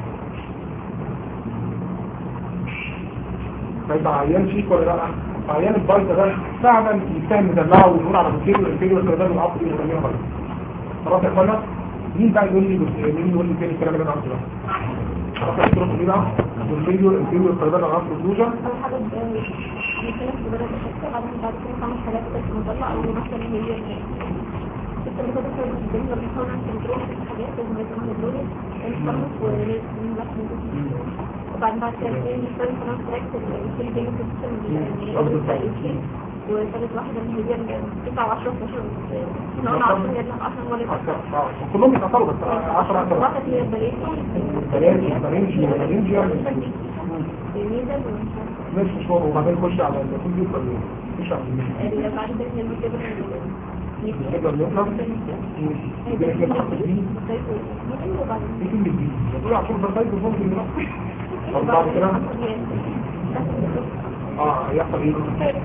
فيبقى عيان شيك ولا لا عيان البايظه ده فعلا يستاهل ندلعه ونقول على بوكير والانفيريور والكلام العصبي ونعمله خلاص خلاص يا اخوانا مين بقى يقول لي مين يقول لي فين الكلام اللي انا عاوزه ده خلاص يا دكتور ايه بقى الانفيريور الانفيريور والكلام العصبي والكلوجن اول حاجه بنتكلم في بدايه الشخص بعدين بعد كده خمس حاجات بس مطلع او مثلا هي الست اللي فاتت كانت بتتكلم لما كنا سندروم حاجات لازم يكون هيدرولي الفرمس ولازم وبعدين بعد كده ايه نستخدم كمان تراكت الكل جيم سيستم وثالث واحدة اللي هي ال 9 و10 و11 احنا قلنا 10 هي 10 ولا كلهم بيتقطعوا بس 10 10 واحدة هي البليتي بلانجي بلانجي بلانجي الميزة مش مشوار وبعدين خش على الكمبيوتر مش على اللي بعد كده هي المكتبة الكمبيوتر اللي يطلع يبقى كده حط دي دي كلمة دي بتقول عشان برتايب ممكن يروح طب بعد كده اه يحصل ايه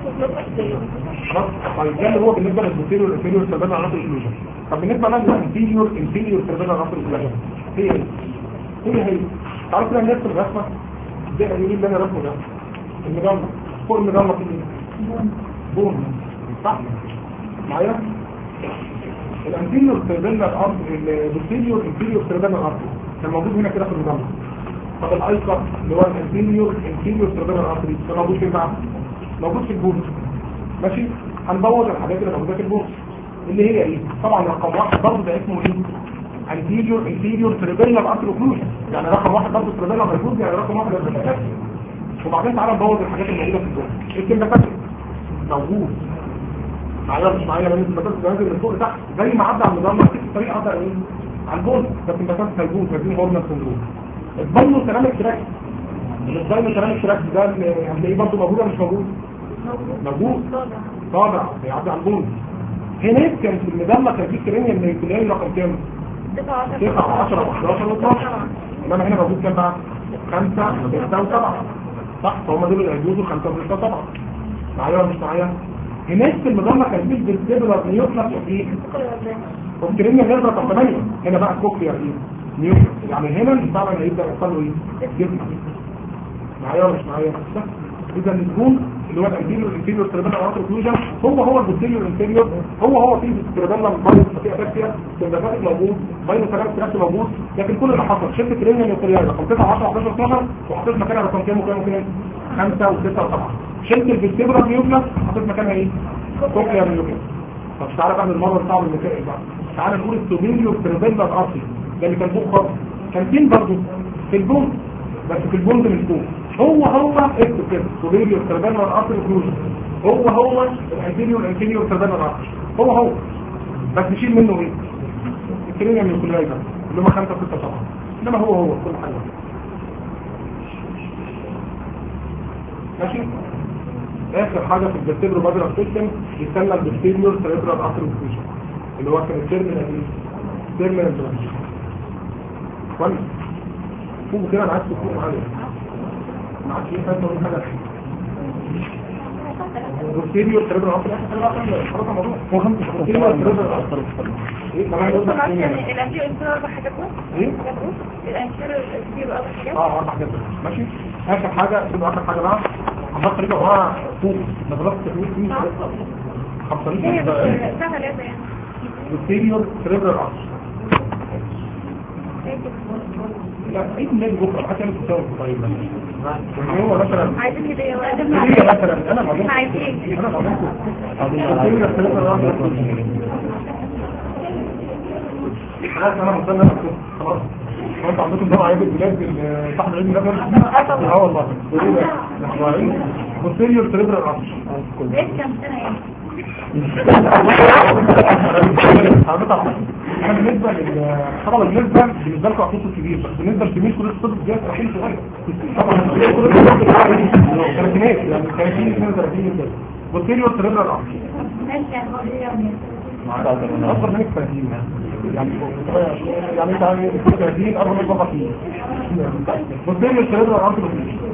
خلاص طيب ده اللي هو بالنسبه للبوتيريور والانفيريور سيرفيلر عناصر الاكلوجن طب بالنسبه بقى للانفيريور انفيريور سيرفيلر عناصر الاكلوجن هي ايه هي هي تعرف كده نفس الرسمه ده ايه اللي انا رسمه ده المجمع فوق المجمع في ايه بون صح معايا الانفيريور سيرفيلر ارض البوتيريور انفيريور سيرفيلر ارض كان موجود هنا كده في المجمع طب الايقر اللي هو الانفيريور انفيريور سيرفيلر ارتري ده موجود فين بقى موجود في البوز ماشي هنبوظ الحاجات اللي موجوده في البوز اللي هي ايه طبعا رقم واحد برضه ده اسمه ايه انفيريور انفيريور سيرفيلر ارتري اوكلوجن يعني رقم واحد برضه سيرفيلر موجود يعني رقم واحد الريفلكس وبعدين تعالى نبوظ الحاجات اللي موجوده في البوز الكمباتات موجود معايا مش معايا لما الكمباتات بتنزل من فوق لتحت زي ما عدى على النظام نفس الطريقه عدى ايه على البوز ده الكمباتات هيجوز هيجوز هرمون سندروم الباينو سيراميك تراك الباينو سيراميك تراك ده اللي هتلاقيه برضه موجود ولا مش موجود موجود طابع بيعدي على البون هناك كان في المجلة كان في كرينيا من الكلية رقم كام 9 10 و11 و12 انما هنا موجود كام بقى 5 6 و7 صح فهم دول اللي هيجوزوا 5 و6 و7 معايا ولا مش معايا هناك في المجلة كان في الفيرتيبرال نيوكلاس وفي والكرينيا غير رقم 8 هنا بقى الكوكليا دي نيوكلاس يعني هنا الطبع هيبدا يحصل له ايه جسم معايا ولا مش معايا اذا الزوم اللي هو الانتيريور الانتيريور سيربيلر ارتر اوكلوجن هو هو البوستيريور انتيريور هو هو في سيربيلر بايو في افكتيا سيربيلر موجود بايو سيربيلر تراكت موجود لكن كل اللي حصل شلت كرينيا نيوكليار رقم 9 10 11 12 وحطيت مكانها رقم كام وكام وكام 5 و6 و7 شلت الفيستيبرال نيوكلاس حطيت مكانها ايه كوكليار نيوكلاس طب تعالى بقى المره بتاع المسائل بقى تعالى نقول السوبيريور سيربيلر ارتر ده اللي كان فوق خالص كان فين برضه في البون بس في البون من فوق هو هو اكتب كده سوبيريور سيربيلر ارتر اوكلوجن هو هو الانتيريور انتيريور سيربيلر ارتر هو هو بس نشيل منه ايه الكرينيا من الكليه ده اللي هم 5 6 7 انما هو هو كل حاجه ماشي اخر حاجه في الفيرتيبرو بادر سيستم يستنى الفيرتيبرو سيربيلر ارتر اوكلوجن اللي هو كان التيرمينال ايه تيرمينال برانش كويس فوق كده انا عايز تفوق معايا ما عادش ايه فاهم ولا حاجه والسيريو تقريبا العصر خلاص الموضوع هو خمسة سيريو تقريبا العصر ايه ما عايز بص معلش يعني الانتيرو انتيرو اربع حاجات بس ايه الانتيرو انتيرو اربع حاجات اه اربع حاجات ماشي اخر حاجه تبقى اخر حاجه بقى عمال طريقه وها فوق نظرات التكوين دي هي خمسة بس سهلة يعني posterior cerebral artery لا عيد ميلاد بكره حتى انا كنت طيب هو مثلا عايزين كده يا ولاد هي مثلا انا ما احنا عايزين انا ما posterior cerebral artery خلاص انا مستني أنا خلاص هو انتوا عندكم دواء عيد البلاد صاحب عيد الميلاد اه والله ايه ده احنا عايزين posterior cerebral artery ايه كام سنة يعني احنا بالنسبه لل طبعا بالنسبه بالنسبه لكم عقيده كبير بس بالنسبه لكميه كليه الطب دي رحيل صغير طبعا ثلاثينات يعني 30 32 كده بوستيريور سيريبرال ارتري ماشي يعني هو ايه يعني اكبر منك 30 يعني يعني انت عامل 30 اكبر منك بابا فيه بوستيريور سيريبرال ارتري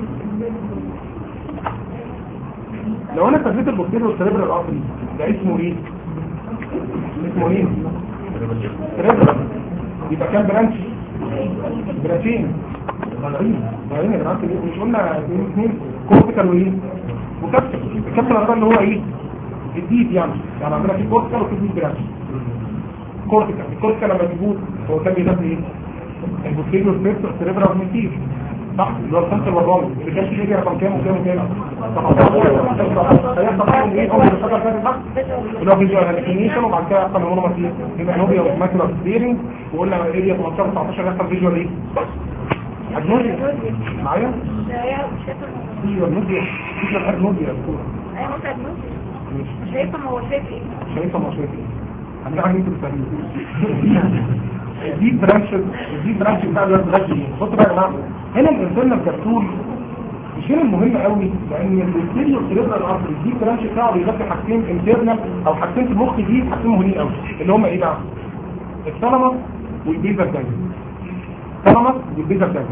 لو انا سديت البوستيريور سيريبرال ارتري ده اسمه ايه اسمه ايه سيريبرال يبقى كام برانش برانشين صغيرين صغيرين يا جماعه مش قلنا اثنين اثنين كورتيكال وايه وكابسل الكابسل ده اللي هو ايه الديب يعني يعني عندنا في كورتيكال وفي ديب برانش كورتيكال الكورتيكال لما تجيبوه هو كان بيدخل ايه البوستيريور سيريبرال ميتير صح اللي هو الخمسة والرابع اللي كان فيه رقم كام وكام وكام هيحصل ايه اول الشجر فاتت تحت اللي هو فيجوال هالكينيشن وبعد كده يحصل هرمون ماتير يبقى نوبيا وماكيولا ستيرنج وقلنا اريا 18 19 يحصل فيجوال ايه اجنوديا معايا هي شايفة فيجوال نوديا فيجوال اجنوديا ايه ممكن مش شايفة ما هو شايف ايه شايفه ما شايفه عندنا حاجه انتوا بتسالوني دي برانش دي برانش بتاع الواد برانش بصوا بقى يا جماعه هنا الانسان الكبسول مش هنا المهم قوي لان البكتيريا سيريبرال ارتري دي برانش بتاعه بيغطي حاجتين انترنال او حاجتين في المخ دي حاجتين مهمين قوي اللي هم ايه بقى الثالاموس والبيزا الدايمس الثالاموس والبيزا الدايمس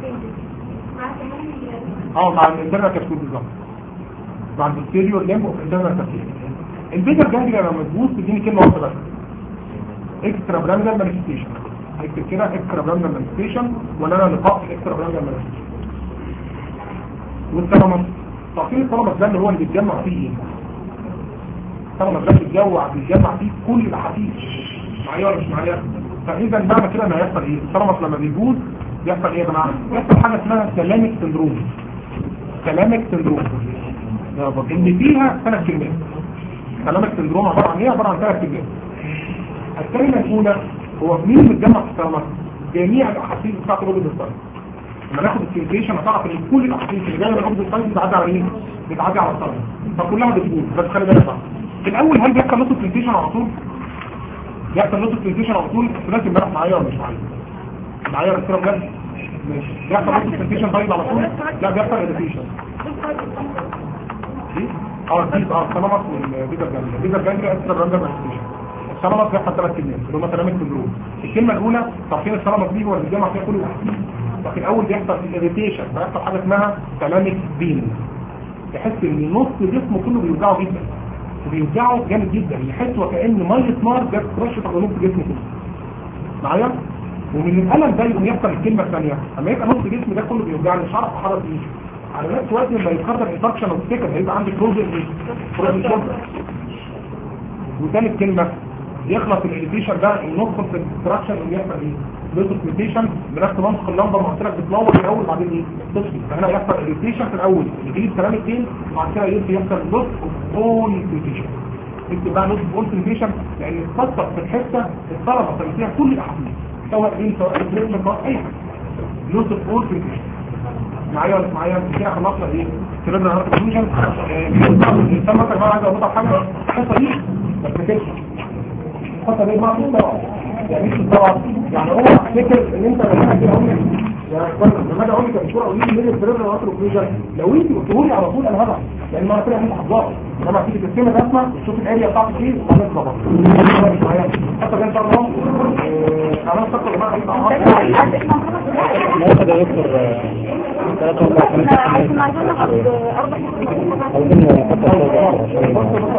اه مع الانترنال كبسول بالظبط مع البكتيريا ليمب والانترنال كبسول البيزا الجانجليا لما تبوظ تديني كلمه واحده بس اكسترا براندال مانيفستيشن هيكتب كده اكسترا براندال مانيفستيشن ولا انا لقاء في اكسترا براندال مانيفستيشن والثالاموس تعطيل الثالاموس ده اللي هو اللي بيتجمع فيه ايه الثالاموس ده بيتجمع بيتجمع فيه كل الاحاسيس معايا ولا مش معايا فاذا معنى كده ان هيحصل ايه الثالاموس لما بيبوظ بيحصل ايه يا جماعه بيحصل حاجه اسمها سلامك سندروم سلامك سندروم ان فيها ثلاث كلمات سلامك سندروم عباره عن ايه عباره عن ثلاث كلمات الكلمة الأولى هو مين متجمع في السلامات جميع الأحاسيس بتاعت روبوت الساينس لما ناخد السنسيشن هتعرف ان كل الأحاسيس اللي جاية من روبوت الساينس بتعدي على مين؟ بتعدي على السلامات فكلها بتقول بس خلي بالك بقى في الأول هل بيحصل نص السنسيشن على طول؟ بيحصل نص السنسيشن على طول الناس امبارح معايا ولا مش معايا؟ معايا بس كده بجد؟ ماشي بيحصل نص السنسيشن طيب على طول؟ لا بيحصل اديتيشن اه البيز اه السلامات والبيزر جانجليا البيزر جانجليا اكسترا براندر مانيفستيشن السلامات بيحصل ثلاث كلمات اللي هم سلامات سندروم الكلمه الاولى تعرفين السلامات دي هو اللي بيجمع فيها كل الاحاسيس ففي الاول بيحصل اريتيشن فيحصل حاجه اسمها سلامك بين يحس ان نص جسمه كله بيوجعه جدا وبيوجعه جامد جدا يحس وكأن ميه نار جت رشه على نص جسمه كله معايا ومن الالم ده يقوم يحصل الكلمه الثانيه اما يبقى نص جسمي ده كله بيوجعني مش عارف احرك ايه على نفس وقت لما يتخرج انفكشن او ستيكر هيبقى عندي فروزن ايه فروزن شولدر وثالث كلمه يخلص الاليفيشن ده النقطه في الاستراكشر اللي يحصل ايه لوتوكليتيشن بنفس منطق اللمبه ما قلت لك بتنور الاول بعدين ايه تطفي فهنا يحصل الاليفيشن في الاول يجيب كلام الدين وبعد كده يبدا يحصل لوس اوف اول كليتيشن اكتب بقى لوس اوف اول كليتيشن لان الخطه في الحته الطلبه اللي فيها كل الاحاسيس سواء دين سواء ريفليكشن سواء اي حاجه لوس اوف اول كليتيشن معايا ولا مش معايا كده خلصنا ايه سيربرال هارت كلوجن الانسان مثلا بقى عايز اقول حاجه الحصه دي ما تفتكرش الخطه دي ما فيش طبعا يعني مش طبعا يعني هو فكر ان انت لما تيجي اقول لك يا اخوانا لما اجي اقول لك الدكتور اقول لك مين السيربرال هارت كلوجن لو انت قلتوا لي على طول انا هضع لان ما طلع انت حافظها انما تيجي ترسم الرسمه وتشوف الاريا بتاعتك ايه وبعدين تظبط مش معايا الخطه دي ان شاء الله انا الخطه يا جماعه ممكن يا دكتور ثلاثة أربع خمس عايزين عايزين ناخد أربع عاوزين نحط